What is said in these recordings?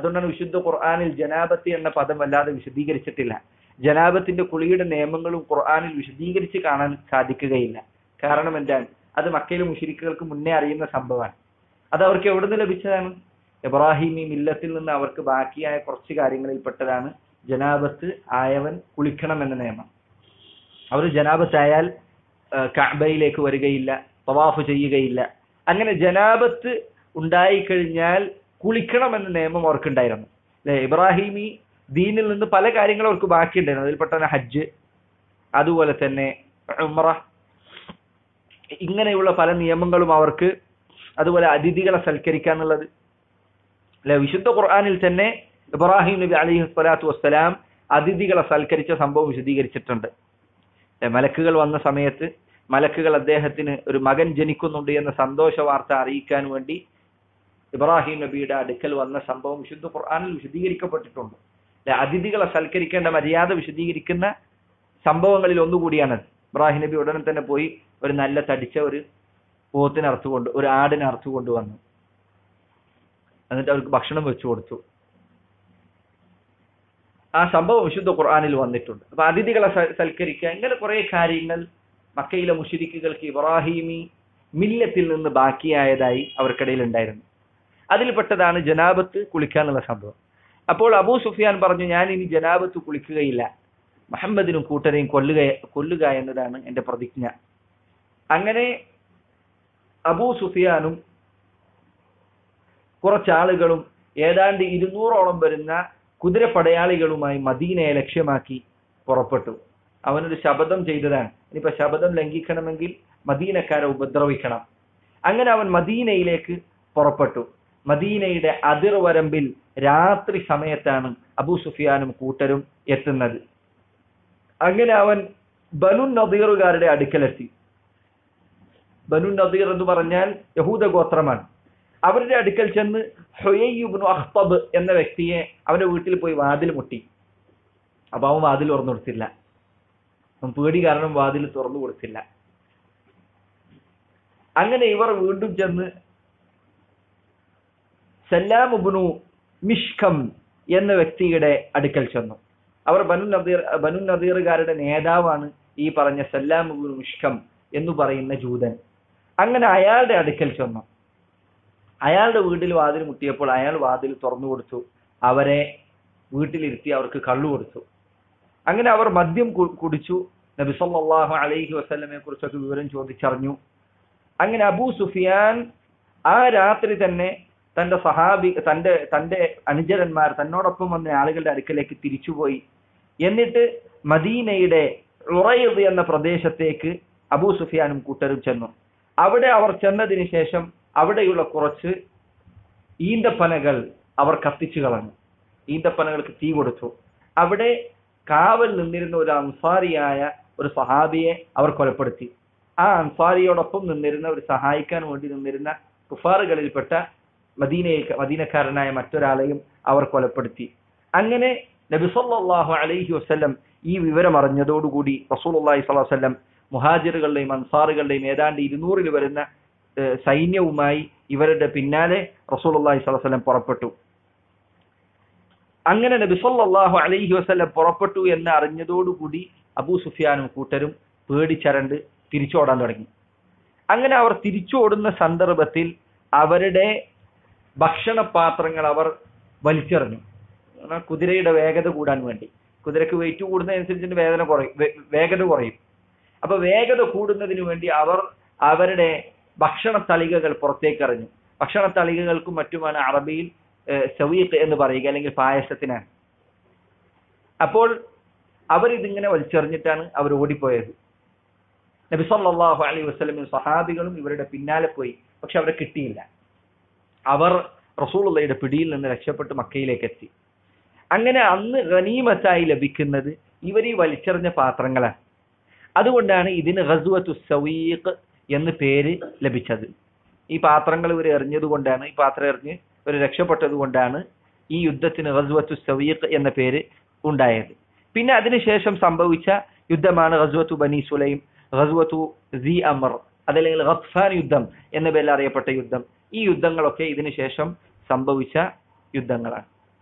അതുകൊണ്ടാണ് വിശുദ്ധ ഖുർആാനിൽ ജനാബത്ത് എന്ന പദം വല്ലാതെ വിശദീകരിച്ചിട്ടില്ല ജനാബത്തിന്റെ കുളിയുടെ നിയമങ്ങളും ഖുർആാനിൽ വിശദീകരിച്ച് കാണാൻ സാധിക്കുകയില്ല കാരണം എന്താണ് അത് മക്കയിലെ മുഷിരിക്കുകൾക്ക് മുന്നേ അറിയുന്ന സംഭവമാണ് അത് അവർക്ക് എവിടെ നിന്ന് ലഭിച്ചതാണ് ഇബ്രാഹിമി മില്ലത്തിൽ നിന്ന് അവർക്ക് ബാക്കിയായ കുറച്ച് കാര്യങ്ങളിൽ പെട്ടതാണ് ജനാബത്ത് ആയവൻ കുളിക്കണം എന്ന നിയമം അവർ ജനാബത്തായാൽ കഅബയിലേക്ക് വരികയില്ല തവാഫ് ചെയ്യുകയില്ല അങ്ങനെ ജനാബത്ത് ഉണ്ടായിക്കഴിഞ്ഞാൽ കുളിക്കണം എന്ന നിയമം അവർക്കുണ്ടായിരുന്നു അല്ലെ ഇബ്രാഹിമി ദീനിൽ നിന്ന് പല കാര്യങ്ങളും അവർക്ക് ബാക്കിയുണ്ടായിരുന്നു അതിൽപ്പെട്ട ഹജ്ജ് അതുപോലെ തന്നെ ഉംറ ഇങ്ങനെയുള്ള പല നിയമങ്ങളും അവർക്ക് അതുപോലെ അതിഥികളെ സൽക്കരിക്കാന്നുള്ളത് അല്ലെ വിശുദ്ധ ഖുർആാനിൽ തന്നെ ഇബ്രാഹിം നബി അലിഹു സ്വലാത്തു വസ്സലാം അതിഥികളെ സൽക്കരിച്ച സംഭവം വിശദീകരിച്ചിട്ടുണ്ട് മലക്കുകൾ വന്ന സമയത്ത് മലക്കുകൾ അദ്ദേഹത്തിന് ഒരു മകൻ ജനിക്കുന്നുണ്ട് എന്ന സന്തോഷ വാർത്ത അറിയിക്കാൻ വേണ്ടി ഇബ്രാഹിം നബിയുടെ അടുക്കൽ വന്ന സംഭവം വിശുദ്ധ ഖുർആാനിൽ വിശദീകരിക്കപ്പെട്ടിട്ടുണ്ട് അല്ലെ അതിഥികളെ സൽക്കരിക്കേണ്ട മര്യാദ വിശദീകരിക്കുന്ന സംഭവങ്ങളിൽ ഒന്നുകൂടിയാണത് ഇബ്രാഹിം നബി ഉടനെ തന്നെ പോയി ഒരു നല്ല തടിച്ച ഒരു പോത്തിനെ അറുത്തുകൊണ്ട് ഒരു ആടിനെ അറുത്തുകൊണ്ട് വന്നു എന്നിട്ട് അവർക്ക് ഭക്ഷണം വെച്ചു കൊടുത്തു ആ സംഭവം വിശുദ്ധ ഖുർആാനിൽ വന്നിട്ടുണ്ട് അപ്പൊ അതിഥികളെ സൽക്കരിക്കുക ഇങ്ങനെ കുറെ കാര്യങ്ങൾ മക്കയിലെ മുഷിരിക്കുകൾക്ക് ഇബ്രാഹിമി മില്ലത്തിൽ നിന്ന് ബാക്കിയായതായി അവർക്കിടയിൽ ഉണ്ടായിരുന്നു അതിൽപ്പെട്ടതാണ് ജനാബത്ത് കുളിക്കുക എന്നുള്ള സംഭവം അപ്പോൾ അബൂ സുഫിയാൻ പറഞ്ഞു ഞാൻ ഇനി ജനാബത്ത് കുളിക്കുകയില്ല മുഹമ്മദിനും കൂട്ടരെയും കൊല്ലുക കൊല്ലുക എന്നതാണ് എന്റെ പ്രതിജ്ഞ അങ്ങനെ അബൂ സുഫിയാനും കുറച്ചാളുകളും ഏതാണ്ട് ഇരുന്നൂറോളം വരുന്ന കുതിരപ്പടയാളികളുമായി മദീനയെ ലക്ഷ്യമാക്കി പുറപ്പെട്ടു അവനൊരു ശപഥം ചെയ്തതാണ് ഇനിയിപ്പോ ശപഥം ലംഘിക്കണമെങ്കിൽ മദീനക്കാരെ ഉപദ്രവിക്കണം അങ്ങനെ അവൻ മദീനയിലേക്ക് പുറപ്പെട്ടു മദീനയുടെ അതിർവരമ്പിൽ രാത്രി സമയത്താണ് അബൂ സുഫിയാനും കൂട്ടരും എത്തുന്നത് അങ്ങനെ അവൻ ബനു നദീറുകാരുടെ അടുക്കലെത്തി ബനു നദീർ എന്ന് പറഞ്ഞാൽ യഹൂദ ഗോത്രമാണ് അവരുടെ അടുക്കൽ ചെന്ന് ഹൊയ്യുബ്നു അഖ്തബ് എന്ന വ്യക്തിയെ അവന്റെ വീട്ടിൽ പോയി വാതിൽ മുട്ടി അപ്പൊ അവൻ വാതിൽ തുറന്നു കൊടുത്തില്ല അവൻ പേടി കാരണം വാതിൽ തുറന്നു കൊടുത്തില്ല അങ്ങനെ ഇവർ വീണ്ടും ചെന്ന് സല്ലാമുബ്നു മിഷ്കം എന്ന വ്യക്തിയുടെ അടുക്കൽ ചെന്നു അവർ ബനു നദീർ ബനു നദീറുകാരുടെ നേതാവാണ് ഈ പറഞ്ഞ സല്ലാമുബ്നു മിഷ്കം എന്ന് പറയുന്ന ജൂതൻ അങ്ങനെ അയാളുടെ അടുക്കൽ ചെന്നു അയാളുടെ വീട്ടിൽ വാതിൽ മുട്ടിയപ്പോൾ അയാൾ വാതിൽ തുറന്നു കൊടുത്തു അവരെ വീട്ടിലിരുത്തി അവർക്ക് കള്ളു കൊടുത്തു അങ്ങനെ അവർ മദ്യം കുടിച്ചു നബി സല്ലല്ലാഹു അലൈഹി വസല്ലമയെ കുറിച്ചൊക്കെ വിവരം ചോദിച്ചറിഞ്ഞു അങ്ങനെ അബൂ സുഫിയാൻ ആ രാത്രി തന്നെ തന്റെ സഹാബി തന്റെ തന്റെ അനുചരന്മാർ തന്നോടൊപ്പം വന്ന ആളുകളുടെ അടുക്കലേക്ക് തിരിച്ചുപോയി എന്നിട്ട് മദീനയുടെ ഉറയത് എന്ന പ്രദേശത്തേക്ക് അബൂ സുഫിയാനും കൂട്ടരും ചെന്നു അവിടെ അവർ ചെന്നതിന് ശേഷം അവിടെയുള്ള കുറച്ച് ഈന്തപ്പനകൾ അവർ കത്തിച്ചു കളഞ്ഞു ഈന്തപ്പനകൾക്ക് തീ കൊടുത്തു അവിടെ കാവൽ നിന്നിരുന്ന ഒരു അൻസാരിയായ ഒരു സഹാബിയെ അവർ കൊലപ്പെടുത്തി ആ അൻസാരിയോടൊപ്പം നിന്നിരുന്ന ഒരു സഹായിക്കാൻ വേണ്ടി നിന്നിരുന്ന കുഫാറുകളിൽപ്പെട്ട മദീനയിൽ മദീനക്കാരനായ മറ്റൊരാളെയും അവർ കൊലപ്പെടുത്തി അങ്ങനെ നബി സല്ലല്ലാഹു അലൈഹി വസല്ലം ഈ വിവരം അറിഞ്ഞതോടുകൂടി റസൂലുള്ളാഹി സ്വല്ലല്ലാഹു അലൈഹി വസല്ലം മുഹാജിറുകളുടെയും അൻസാറുകളുടെയും ഏതാണ്ട് ഇരുന്നൂറിൽ വരുന്ന സൈന്യവുമായി ഇവരുടെ പിന്നാലെ റസൂലുള്ളാഹി സ്വല്ലല്ലാഹു അലൈഹി വസല്ലം പുറപ്പെട്ടു അങ്ങനെ നബി സല്ലല്ലാഹു അലൈഹി വസല്ലം പുറപ്പെട്ടു എന്ന് അറിഞ്ഞതോടുകൂടി അബൂ സുഫിയാനും കൂട്ടരും പേടിച്ചരണ്ട് തിരിച്ചോടാൻ തുടങ്ങി അങ്ങനെ അവർ തിരിച്ചോടുന്ന സന്ദർഭത്തിൽ അവരുടെ ഭക്ഷണപാത്രങ്ങൾ അവർ വലിച്ചെറിഞ്ഞു കുതിരയുടെ വേഗത കൂടാൻ വേണ്ടി കുതിരക്ക് വെയിറ്റ് കൂടുന്നതനുസരിച്ച് വേദന കുറയും വേഗത കുറയും അപ്പൊ വേഗത കൂടുന്നതിന് വേണ്ടി അവർ അവരുടെ ഭക്ഷണ തളികകൾ പുറത്തേക്ക് എറിഞ്ഞു ഭക്ഷണ തളികകൾക്കും മറ്റുമാണ് അറബിയിൽ സവീഖ് എന്ന് പറയുക അല്ലെങ്കിൽ പായസത്തിനാണ് അപ്പോൾ അവരിതിങ്ങനെ വലിച്ചെറിഞ്ഞിട്ടാണ് അവർ ഓടിപ്പോയത് നബി സല്ലല്ലാഹു അലൈഹി വസല്ലം സഹാബികളും ഇവരുടെ പിന്നാലെ പോയി പക്ഷെ അവരെ കിട്ടിയില്ല അവർ റസൂലുള്ളയുടെ പിടിയിൽ നിന്ന് രക്ഷപ്പെട്ട് മക്കയിലേക്ക് എത്തി അങ്ങനെ അന്ന് ഗനീമത്തായി ലഭിക്കുന്നത് ഇവർ ഈ വലിച്ചെറിഞ്ഞ പാത്രങ്ങളാണ് അതുകൊണ്ടാണ് ഇതിന് ഖസ്വത്തു സവീഖ് എന്ന് പേര് ലഭിച്ചത് ഈ പാത്രങ്ങൾ ഇവർ എറിഞ്ഞത് കൊണ്ടാണ് ഈ പാത്രം എറിഞ്ഞ് ഇവർ രക്ഷപ്പെട്ടത് കൊണ്ടാണ് ഈ യുദ്ധത്തിന് ഖസ്വത്തു സവീഖ് എന്ന പേര് ഉണ്ടായത് പിന്നെ അതിനുശേഷം സംഭവിച്ച യുദ്ധമാണ് ഖസ്വത്തു ബനി സുലൈം ഖസ്വത്തു സി അമർ അതല്ലെങ്കിൽ ഖത്ഫാൻ യുദ്ധം എന്ന പേരിൽ അറിയപ്പെട്ട യുദ്ധം ഈ യുദ്ധങ്ങളൊക്കെ ഇതിനുശേഷം സംഭവിച്ച യുദ്ധങ്ങളാണ്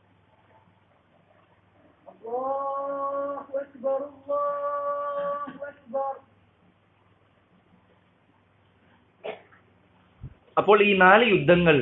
അപ്പോൾ ഈ നാല് യുദ്ധങ്ങൾ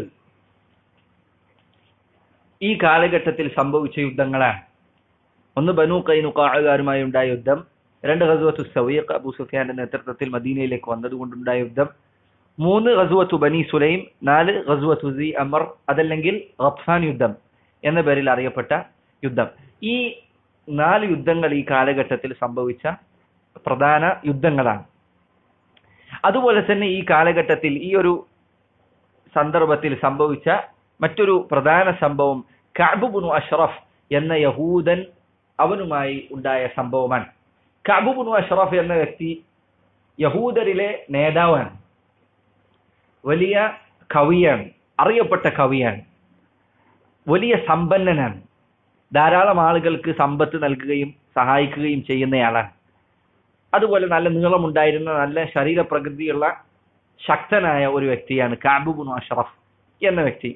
ഈ കാലഘട്ടത്തിൽ സംഭവിച്ച യുദ്ധങ്ങളാണ് ഒന്ന് ബനു കൈനുക്കാറുകാരുമായി ഉണ്ടായ യുദ്ധം രണ്ട് ഖസുവത്തു സവീഖ് അബൂ സുഫിയാന്റെ നേതൃത്വത്തിൽ മദീനയിലേക്ക് വന്നതുകൊണ്ടുണ്ടായ യുദ്ധം മൂന്ന് ഖസുവത്തു ബനി സുലൈം നാല് ഖസുവത്തു സി അമർ അതല്ലെങ്കിൽ റഫ്സാൻ യുദ്ധം എന്ന പേരിൽ അറിയപ്പെട്ട യുദ്ധം ഈ നാല് യുദ്ധങ്ങൾ ഈ കാലഘട്ടത്തിൽ സംഭവിച്ച പ്രധാന യുദ്ധങ്ങളാണ് അതുപോലെ തന്നെ ഈ കാലഘട്ടത്തിൽ ഈ ഒരു സന്ദർഭത്തിൽ സംഭവിച്ച മറ്റൊരു പ്രധാന സംഭവം കഅബുബുനു അഷ്റഫ് എന്ന യഹൂദൻ അവനുമായി ഉണ്ടായ സംഭവമാണ് കഅബുബുനു അഷ്റഫ് എന്ന വ്യക്തി യഹൂദരിലെ നേതാവാണ് വലിയ കവിയാണ് അറിയപ്പെട്ട കവിയാണ് വലിയ സമ്പന്നനാണ് ധാരാളം ആളുകൾക്ക് സമ്പത്ത് നൽകുകയും സഹായിക്കുകയും ചെയ്യുന്നയാളാണ് അതുപോലെ നല്ല നീളമുണ്ടായിരുന്ന നല്ല ശരീരപ്രകൃതിയുള്ള ശക്തനായ ഒരു വ്യക്തിയാണ് കാബുബുൻ അഷറഫ് എന്ന വ്യക്തി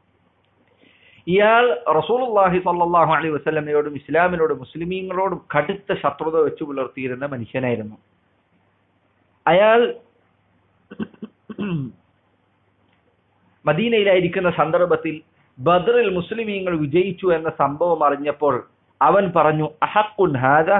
ഇയാൾ റസൂലുള്ളാഹി സ്വല്ലല്ലാഹു അലൈഹി വസല്ലമയോടും ഇസ്ലാമിനോടും മുസ്ലിമീങ്ങളോടും കടുത്ത ശത്രുത വെച്ചു പുലർത്തിയിരുന്ന മനുഷ്യനായിരുന്നു അയാൾ മദീനയിലായിരിക്കുന്ന സന്ദർഭത്തിൽ ബദറിൽ മുസ്ലിമീങ്ങൾ വിജയിച്ചു എന്ന സംഭവം അറിഞ്ഞപ്പോൾ അവൻ പറഞ്ഞു അഹക്കുൻ ഹാദ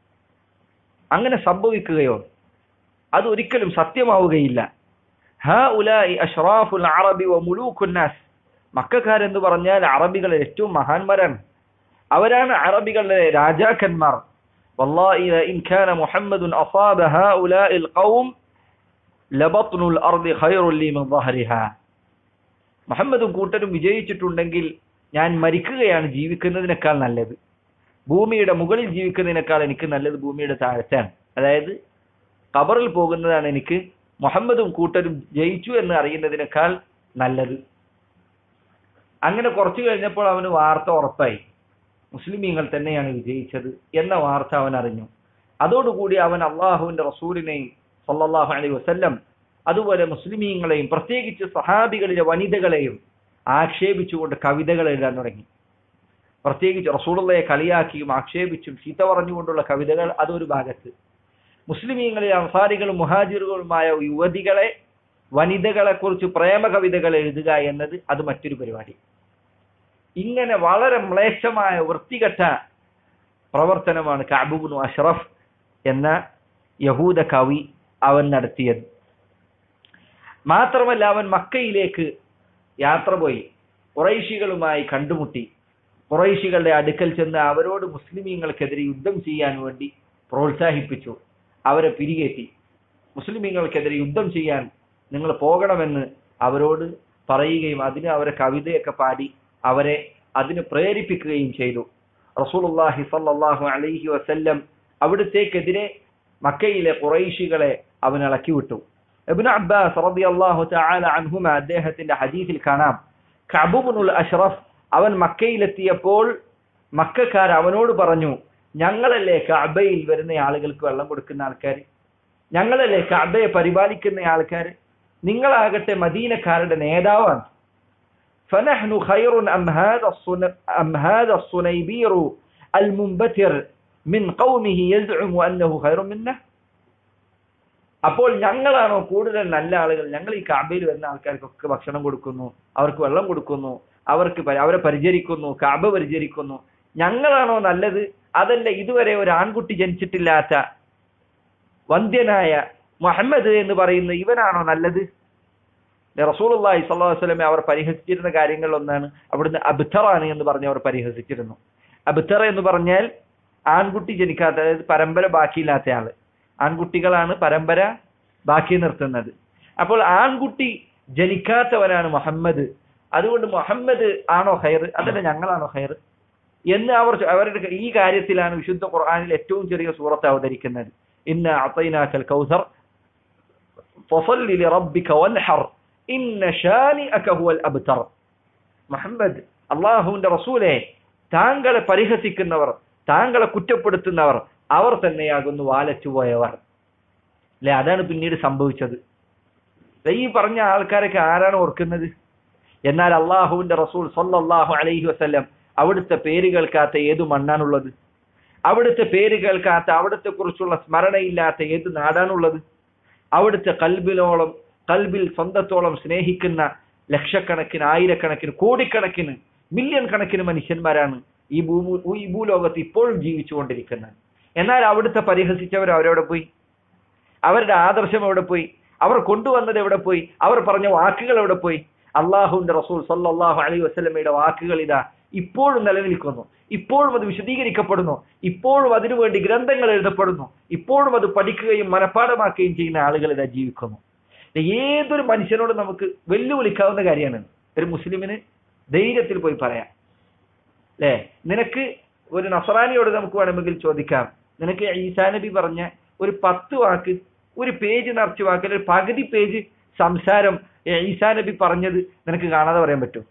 അങ്ങനെ സംഭവിക്കുകയോ അത് ഒരിക്കലും സത്യമാവുകയില്ല ഹാ ഉലായി അഷ്റാഫുൽ അറബി വ മുലൂഖുന്നാസ് മക്കാരെന്ന് പറഞ്ഞാൽ അറബികളിൽ ഏറ്റവും മഹാന്മാരാണ് അവരാണ് അറബികളിലെ രാജാക്കന്മാർ والله إن كان محمد أصاب هؤلاء القوم لبطن الأرض خير لي من ظهرها മുഹമ്മദും കൂട്ടരും വിജയിച്ചിട്ടുണ്ടെങ്കിൽ ഞാൻ മരിക്കുകയാണ് ജീവിക്കുന്നതിനേക്കാൾ നല്ലത് ഭൂമിയുടെ മുകളിൽ ജീവിക്കുന്നതിനേക്കാൾ എനിക്ക് നല്ലത് ഭൂമിയുടെ താഴത്താണ് അതായത് കബറിൽ പോകുന്നതാണ് എനിക്ക് മുഹമ്മദും കൂട്ടരും ജയിച്ചു എന്ന് അറിയുന്നതിനേക്കാൾ നല്ലത് അങ്ങനെ കുറച്ചു കഴിഞ്ഞപ്പോൾ അവന് വാർത്ത ഉറപ്പായി മുസ്ലിമീങ്ങൾ തന്നെയാണ് വിജയിച്ചത് എന്ന വാർത്ത അവൻ അറിഞ്ഞു അതോടുകൂടി അവൻ അള്ളാഹുവിന്റെ റസൂലിനെയും സല്ലല്ലാഹു അലൈഹി വസല്ലം അതുപോലെ മുസ്ലിമീങ്ങളെയും പ്രത്യേകിച്ച് സഹാബികളിലെ വനിതകളെയും ആക്ഷേപിച്ചുകൊണ്ട് കവിതകൾ എഴുതാൻ തുടങ്ങി പ്രത്യേകിച്ച് റസൂളുള്ളയെ കളിയാക്കിയും ആക്ഷേപിച്ചും ചീത്ത പറഞ്ഞുകൊണ്ടുള്ള കവിതകൾ അതൊരു ഭാഗത്ത് മുസ്ലിമീങ്ങളിലെ അൻസാരികളും മുഹാജിറുകളുമായ യുവതികളെ വനിതകളെ കുറിച്ച് പ്രേമ കവിതകൾ എഴുതുക എന്നത് അത് മറ്റൊരു പരിപാടി ഇങ്ങനെ വളരെ മ്ലേച്ഛമായ വൃത്തികെട്ട പ്രവർത്തനമാണ് കാബുബുനു അഷ്റഫ് എന്ന യഹൂദ കവി അവൻ നടത്തിയത് മാത്രമല്ല അവൻ മക്കയിലേക്ക് യാത്ര പോയി കുറൈശികളുമായി കണ്ടുമുട്ടി കുറൈശികളുടെ അടുക്കൽ ചെന്ന് അവരോട് മുസ്ലിമീങ്ങൾക്കെതിരെ യുദ്ധം ചെയ്യാൻ വേണ്ടി പ്രോത്സാഹിപ്പിച്ചു അവരെ പിരികേറ്റി മുസ്ലിമീങ്ങൾക്കെതിരെ യുദ്ധം ചെയ്യാൻ നിങ്ങൾ പോകണമെന്ന് അവരോട് പറയുകയും അതിന് അവരെ കവിതയൊക്കെ പാടി അവരെ അതിന് പ്രേരിപ്പിക്കുകയും ചെയ്തു റസൂലുള്ളാഹി സല്ലല്ലാഹു അലൈഹി വസല്ലം അവിടുത്തേക്കെതിരെ മക്കയിലെ കുറൈശികളെ അവൻ ഇളക്കി വിട്ടു ഇബ്നു അബ്ബാസ് റളിയല്ലാഹു തആല അൻഹുമ അദ്ദേഹത്തിന്റെ ഹദീസിൽ കാണാം കഅബുബ്നുൽ അഷ്റഫ് അവൻ മക്കയിലെത്തിയപ്പോൾ മക്കക്കാർ അവനോട് പറഞ്ഞു ഞങ്ങളല്ലേ കഅബയിൽ വരുന്ന ആളുകൾക്ക് വെള്ളം കൊടുക്കുന്ന ആൾക്കാർ ഞങ്ങളല്ലേ കഅബയെ പരിപാലിക്കുന്ന ആൾക്കാർ നിങ്ങളാകട്ടെ മദീനക്കാരുടെ നേതാവാണ് فنحن خير أم هذا الصن... أم هذا الصنيبير المنبتر من قومه يزعم أنه خير منه അപ്പോൾ ഞങ്ങളാണോ കൂടുതൽ നല്ല ആളുകൾ ഞങ്ങൾ ഈ കാബയിൽ വരുന്ന ആൾക്കാർക്കൊക്കെ ഭക്ഷണം കൊടുക്കുന്നു അവർക്ക് വെള്ളം കൊടുക്കുന്നു അവർക്ക് അവരെ പരിചരിക്കുന്നു കാബ പരിചരിക്കുന്നു ഞങ്ങളാണോ നല്ലത് അതല്ല ഇതുവരെ ഒരു ആൺകുട്ടി ജനിച്ചിട്ടില്ലാത്ത വന്ധ്യനായ മുഹമ്മദ് എന്ന് പറയുന്ന ഇവനാണോ നല്ലത് റസൂലി സ്വല്ലാ വസ്ലമെ അവർ പരിഹസിച്ചിരുന്ന കാര്യങ്ങളിൽ ഒന്നാണ് അവിടുന്ന് അബ്തറാണ് എന്ന് പറഞ്ഞ് അവർ പരിഹസിച്ചിരുന്നു അബ്തറ എന്ന് പറഞ്ഞാൽ ആൺകുട്ടി ജനിക്കാത്ത അതായത് പരമ്പര ബാക്കിയില്ലാത്ത ആള് ആൺകുട്ടികളാണ് പരമ്പര ബാക്കി നിർത്തുന്നത് അപ്പോൾ ആൺകുട്ടി ജനിക്കാത്തവനാണ് മുഹമ്മദ് അതുകൊണ്ട് മുഹമ്മദ് ആണോ ഹൈർ അതല്ല ഞങ്ങളാണോ ഹൈർ എന്ന് അവർ അവരുടെ ഈ കാര്യത്തിലാണ് വിശുദ്ധ ഖുർആാനിൽ ഏറ്റവും ചെറിയ സൂറത്ത് അവതരിക്കുന്നത് ഇന്ന അത്തൈനാക്കൽ കൗസർ ഫസല്ലി ലിറബ്ബിക വൻഹർ ഇന്ന ഷാനിഅക ഹുവൽ അബ്തർ മുഹമ്മദ് അള്ളാഹുവിന്റെ റസൂലെ താങ്കളെ പരിഹസിക്കുന്നവർ താങ്കളെ കുറ്റപ്പെടുത്തുന്നവർ അവർ തന്നെയാകുന്നു വാലച്ചുപോയവർ അല്ലെ അതാണ് പിന്നീട് സംഭവിച്ചത് ഈ പറഞ്ഞ ആൾക്കാരൊക്കെ ആരാണ് ഓർക്കുന്നത് എന്നാൽ അള്ളാഹുവിന്റെ റസൂൽ സല്ലല്ലാഹു അലൈഹി വസല്ലം അവിടുത്തെ പേര് കേൾക്കാത്ത ഏതു മണ്ണാണുള്ളത് അവിടുത്തെ പേര് കേൾക്കാത്ത അവിടുത്തെ കുറിച്ചുള്ള സ്മരണയില്ലാത്ത ഏത് നാടാണുള്ളത് അവിടുത്തെ കൽബിനോളം കൽബിൽ സ്വന്തത്തോളം സ്നേഹിക്കുന്ന ലക്ഷക്കണക്കിന് ആയിരക്കണക്കിന് കോടിക്കണക്കിന് മില്യൺ കണക്കിന് മനുഷ്യന്മാരാണ് ഈ ഭൂമി ഈ ഭൂലോകത്ത് ഇപ്പോഴും ജീവിച്ചുകൊണ്ടിരിക്കുന്നത് എന്നാൽ അവിടുത്തെ പരിഹസിച്ചവർ അവരെവിടെ പോയി അവരുടെ ആദർശം എവിടെ പോയി അവർ കൊണ്ടുവന്നത് എവിടെ പോയി അവർ പറഞ്ഞ വാക്കുകൾ എവിടെ പോയി അള്ളാഹുവിന്റെ റസൂൽ സല്ലല്ലാഹു അലൈഹി വസല്ലമയുടെ വാക്കുകൾ ഇതാ ഇപ്പോഴും നിലനിൽക്കുന്നു ഇപ്പോഴും അത് വിശദീകരിക്കപ്പെടുന്നു ഇപ്പോഴും അതിനുവേണ്ടി ഗ്രന്ഥങ്ങൾ എഴുതപ്പെടുന്നു ഇപ്പോഴും അത് പഠിക്കുകയും മനഃപ്പാടമാക്കുകയും ചെയ്യുന്ന ആളുകൾ ഇതാ ജീവിക്കുന്നു ഏതൊരു മനുഷ്യനോട് നമുക്ക് വെല്ലുവിളിക്കാവുന്ന കാര്യമാണ് ഒരു മുസ്ലിമിന് ധൈര്യത്തിൽ പോയി പറയാം അല്ലേ നിനക്ക് ഒരു നസറാനിയോട് നമുക്ക് വേണമെങ്കിൽ ചോദിക്കാം നിനക്ക് ഈസാ നബി പറഞ്ഞ ഒരു പത്ത് വാക്ക് ഒരു പേജ് നിറച്ച് വാക്ക് അല്ലെങ്കിൽ പകുതി പേജ് സംസാരം ഈസാ നബി പറഞ്ഞത് നിനക്ക് കാണാതെ പറയാൻ പറ്റും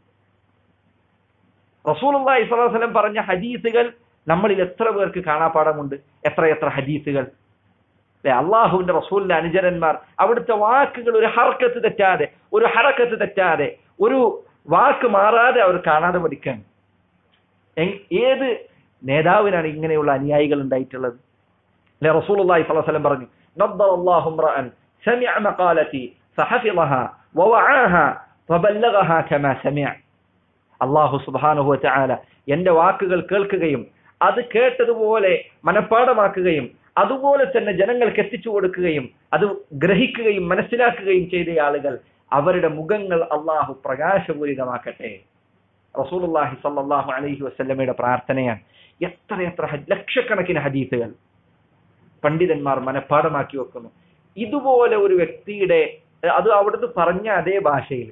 റസൂലുള്ളാഹി സ്വല്ലല്ലാഹു അലൈഹി വസല്ലം പറഞ്ഞ ഹദീസുകൾ നമ്മളിൽ എത്ര പേർക്ക് കാണാപ്പാടമുണ്ട് എത്ര എത്ര ഹദീസുകൾ അല്ലെ അള്ളാഹുവിന്റെ റസൂലിന്റെ അനുചരന്മാർ അവിടുത്തെ വാക്കുകൾ ഒരു ഹർക്കത്ത് തെറ്റാതെ ഒരു ഹറക്കത്ത് തെറ്റാതെ ഒരു വാക്ക് മാറാതെ അവർ കാണാതെ പഠിക്കാൻ എങ്- ഏത് നേതാവിനാണ് ഇങ്ങനെയുള്ള അനുയായികൾ ഉണ്ടായിട്ടുള്ളത് അല്ലെ റസൂലുള്ളാഹി സ്വല്ലല്ലാഹു അലൈഹി വസല്ലം പറഞ്ഞു നദ്ദറല്ലാഹു ഇംറഅൻ സമിഅ മഖാലതി ഫഹഫിളഹാ വവഅഹാ ഫബല്ലഗഹാ കമാ സമിഅ അള്ളാഹു സുബ്ഹാനഹു വതആല എന്റെ വാക്കുകൾ കേൾക്കുകയും അത് കേട്ടതുപോലെ മനഃപ്പാടമാക്കുകയും അതുപോലെ തന്നെ ജനങ്ങൾക്ക് എത്തിച്ചു കൊടുക്കുകയും അത് ഗ്രഹിക്കുകയും മനസ്സിലാക്കുകയും ചെയ്ത ആളുകൾ അവരുടെ മുഖങ്ങൾ അള്ളാഹു പ്രകാശപൂരിതമാക്കട്ടെ റസൂലുള്ളാഹി സ്വല്ലല്ലാഹു അലൈഹി വസല്ലമയുടെ പ്രാർത്ഥനയാണ് എത്ര എത്ര ഹദ്- ലക്ഷക്കണക്കിന് ഹദീസുകൾ പണ്ഡിതന്മാർ മനഃപ്പാടമാക്കി വെക്കുന്നു ഇതുപോലെ ഒരു വ്യക്തിയുടെ അത് അവിടുന്ന് പറഞ്ഞ അതേ ഭാഷയിൽ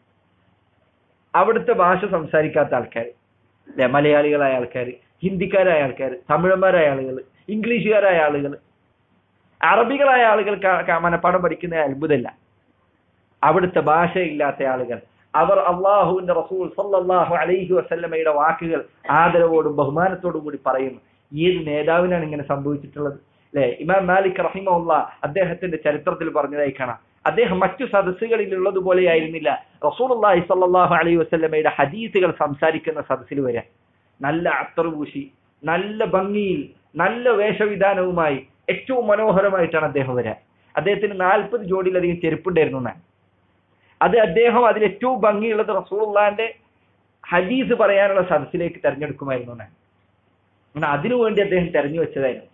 അവിടുത്തെ ഭാഷ സംസാരിക്കാത്ത ആൾക്കാർ അല്ലെ മലയാളികളായ ആൾക്കാർ ഹിന്ദിക്കാരായ ആൾക്കാർ തമിഴന്മാരായ ആളുകൾ ഇംഗ്ലീഷുകാരായ ആളുകൾ അറബികളായ ആളുകൾ ക- ക- മനഃപ്പാഠം പഠിക്കുന്ന അത്ഭുതമല്ല അവിടുത്തെ ഭാഷയില്ലാത്ത ആളുകൾ അവർ അള്ളാഹുവിന്റെ റസൂൽ സല്ലല്ലാഹു അലൈഹി വസല്ലമയുടെ വാക്കുകൾ ആദരവോടും ബഹുമാനത്തോടും കൂടി പറയുന്നു ഏത് നേതാവിനാണ് ഇങ്ങനെ സംഭവിച്ചിട്ടുള്ളത് അല്ലെ ഇമാം മാലിക് റഹിമുള്ള അദ്ദേഹത്തിന്റെ ചരിത്രത്തിൽ പറഞ്ഞതായി കാണാം അദ്ദേഹം മറ്റു സദസ്സുകളിൽ ഉള്ളതുപോലെയായിരുന്നില്ല റസൂലുള്ളാഹി സ്വല്ലല്ലാഹു അലൈഹി വസല്ലമയുടെ ഹദീസുകൾ സംസാരിക്കുന്ന സദസ്സിൽ വരാൻ നല്ല അത്തർ പൂശി നല്ല ഭംഗിയിൽ നല്ല വേഷവിധാനവുമായി ഏറ്റവും മനോഹരമായിട്ടാണ് അദ്ദേഹം വരാൻ അദ്ദേഹത്തിന് നാൽപ്പത് ജോഡിയിലധികം ചെരുപ്പുണ്ടായിരുന്നു എന്നാണ് അത് അദ്ദേഹം അതിൽ ഏറ്റവും ഭംഗിയുള്ളത് റസൂലുള്ളാന്റെ ഹദീസ് പറയാനുള്ള സദസ്സിലേക്ക് തെരഞ്ഞെടുക്കുമായിരുന്നു എന്നാണ് അങ്ങനെ അതിനുവേണ്ടി അദ്ദേഹം തെരഞ്ഞു വെച്ചതായിരുന്നു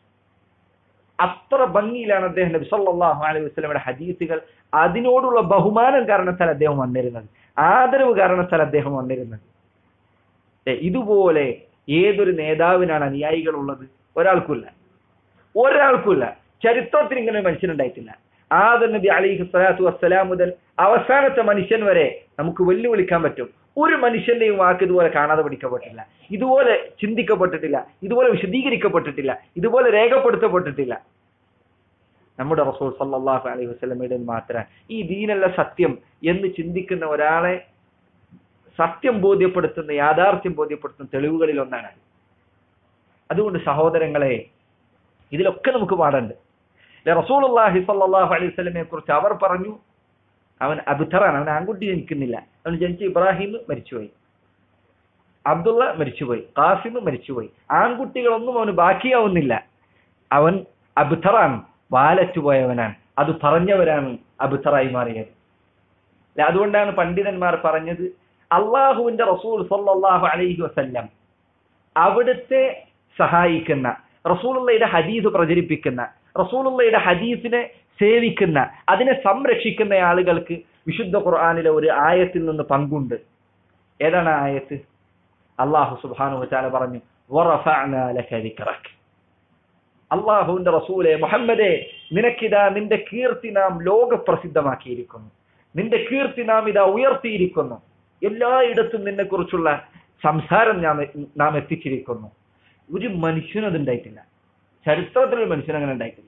അത്ര ഭംഗിയിലാണ് അദ്ദേഹം നബി സല്ലല്ലാഹു അലൈഹി വസല്ലമയുടെ ഹദീസുകൾ അതിനോടുള്ള ബഹുമാനം കാരണത്താൽ അദ്ദേഹം വന്നിരുന്നത് ആദരവ് കാരണത്താൽ അദ്ദേഹം വന്നിരുന്നത് ഏ, ഇതുപോലെ ഏതൊരു നേതാവിനാണ് അനുയായികൾ ഉള്ളത് ഒരാൾക്കുമില്ല ഒരാൾക്കുമില്ല ചരിത്രത്തിൽ ഇങ്ങനെ ഒരു മനുഷ്യനുണ്ടായിട്ടില്ല ആദം നബി അലൈഹി സ്വലാത്തു വസ്സലാം മുതൽ അവസാനത്തെ മനുഷ്യൻ വരെ നമുക്ക് വെല്ലുവിളിക്കാൻ പറ്റും ഒരു മനുഷ്യന്റെയും വാക്ക് ഇതുപോലെ കാണാതെ പഠിക്കപ്പെട്ടില്ല ഇതുപോലെ ചിന്തിക്കപ്പെട്ടിട്ടില്ല ഇതുപോലെ വിശദീകരിക്കപ്പെട്ടിട്ടില്ല ഇതുപോലെ രേഖപ്പെടുത്തപ്പെട്ടിട്ടില്ല നമ്മുടെ റസൂൽ സല്ലല്ലാഹു അലൈഹി വസല്ലമയുടെ മാത്രം ഈ ദീനല്ല സത്യം എന്ന് ചിന്തിക്കുന്ന ഒരാളെ സത്യം ബോധ്യപ്പെടുത്തുന്ന യാഥാർത്ഥ്യം ബോധ്യപ്പെടുത്തുന്ന തെളിവുകളിൽ ഒന്നാണ് അത്. അതുകൊണ്ട് സഹോദരങ്ങളെ ഇതിലൊക്കെ നമുക്ക് പാടുണ്ട് റസൂലുള്ളാഹി സ്വല്ലല്ലാഹു അലൈഹി വസല്ലമയെ കുറിച്ച് അവർ പറഞ്ഞു അവൻ അബുത്തറാണ് അവൻ ആൺകുട്ടി ജനിക്കുന്നില്ല അവൻ ജനിച്ച ഇബ്രാഹിം മരിച്ചുപോയി അബ്ദുള്ള മരിച്ചുപോയി ഖാസിം മരിച്ചുപോയി ആൺകുട്ടികളൊന്നും അവന് ബാക്കിയാവുന്നില്ല അവൻ അബുത്തറാണ് വാലറ്റുപോയവനാണ് അത് പറഞ്ഞവരാണ് അബുത്തറായി മാറിയത് അല്ല, അതുകൊണ്ടാണ് പണ്ഡിതന്മാർ പറഞ്ഞത് അള്ളാഹുവിന്റെ റസൂൽ സല്ലല്ലാഹു അലൈഹി വസല്ലം അവിടുത്തെ സഹായിക്കുന്ന റസൂലുള്ളയുടെ ഹദീസ് പ്രചരിപ്പിക്കുന്ന റസൂലുള്ളയുടെ ഹദീസിനെ സേവിക്കുന്ന അതിനെ സംരക്ഷിക്കുന്ന ആളുകൾക്ക് വിശുദ്ധ ഖുർആനിലെ ഒരു ആയത്തിൽ നിന്ന് പങ്കുണ്ട് ഏതാണ് ആ ആയത്ത് അള്ളാഹു സുബ്ഹാനഹു വതആല പറഞ്ഞു "വറഫഅനാ ലക ദിക്റക്." അള്ളാഹുവിന്റെ റസൂലെ മുഹമ്മദെ നിനക്കിതാ നിന്റെ കീർത്തി നാം ലോകപ്രസിദ്ധമാക്കിയിരിക്കുന്നു നിന്റെ കീർത്തി നാം ഇതാ ഉയർത്തിയിരിക്കുന്നു എല്ലായിടത്തും നിന്നെ കുറിച്ചുള്ള സംസാരം നാം നാം എത്തിച്ചിരിക്കുന്നു ഒരു മനുഷ്യനും അത് ഉണ്ടായിട്ടില്ല ചരിത്രത്തിൽ ഒരു മനുഷ്യൻ അങ്ങനെ ഉണ്ടായിട്ടില്ല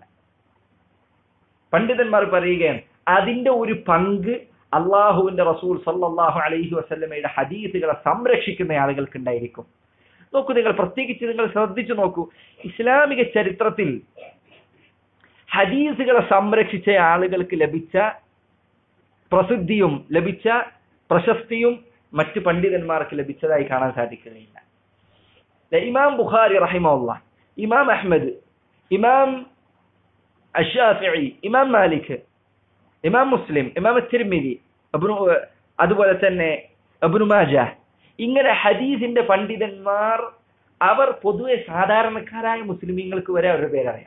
പണ്ഡിതന്മാർ പറയുകയാണ് അതിന്റെ ഒരു പങ്ക് അള്ളാഹുവിന്റെ റസൂൽ സല്ലല്ലാഹു അലൈഹി വസല്ലമയുടെ ഹദീസുകളെ സംരക്ഷിക്കുന്ന ആളുകൾക്ക് ഉണ്ടായിരിക്കും നോക്കൂ നിങ്ങൾ പ്രത്യേകിച്ച് നിങ്ങൾ ശ്രദ്ധിച്ചു നോക്കൂ ഇസ്ലാമിക ചരിത്രത്തിൽ ഹദീസുകളെ സംരക്ഷിച്ച ആളുകൾക്ക് ലഭിച്ച പ്രസിദ്ധിയും ലഭിച്ച പ്രശസ്തിയും മറ്റു പണ്ഡിതന്മാർക്ക് ലഭിച്ചതായി കാണാൻ സാധിക്കുകയില്ല ദേ ഇമാം ബുഖാരി റഹിമുള്ള ഇമാം അഹ്മദ് ഇമാം അഷാഫിഇ ഇമാം മാലിക് ഇമാം മുസ്ലിം ഇമാം തിരുമിതി അബ്നു അതുപോലെ തന്നെ അബ്നു മാജ ഇങ്ങനെ ഹദീസിന്റെ പണ്ഡിതന്മാർ അവർ പൊതുവെ സാധാരണക്കാരായ മുസ്ലിമീങ്ങൾക്ക് വരെ അവരുടെ പേരറിയാം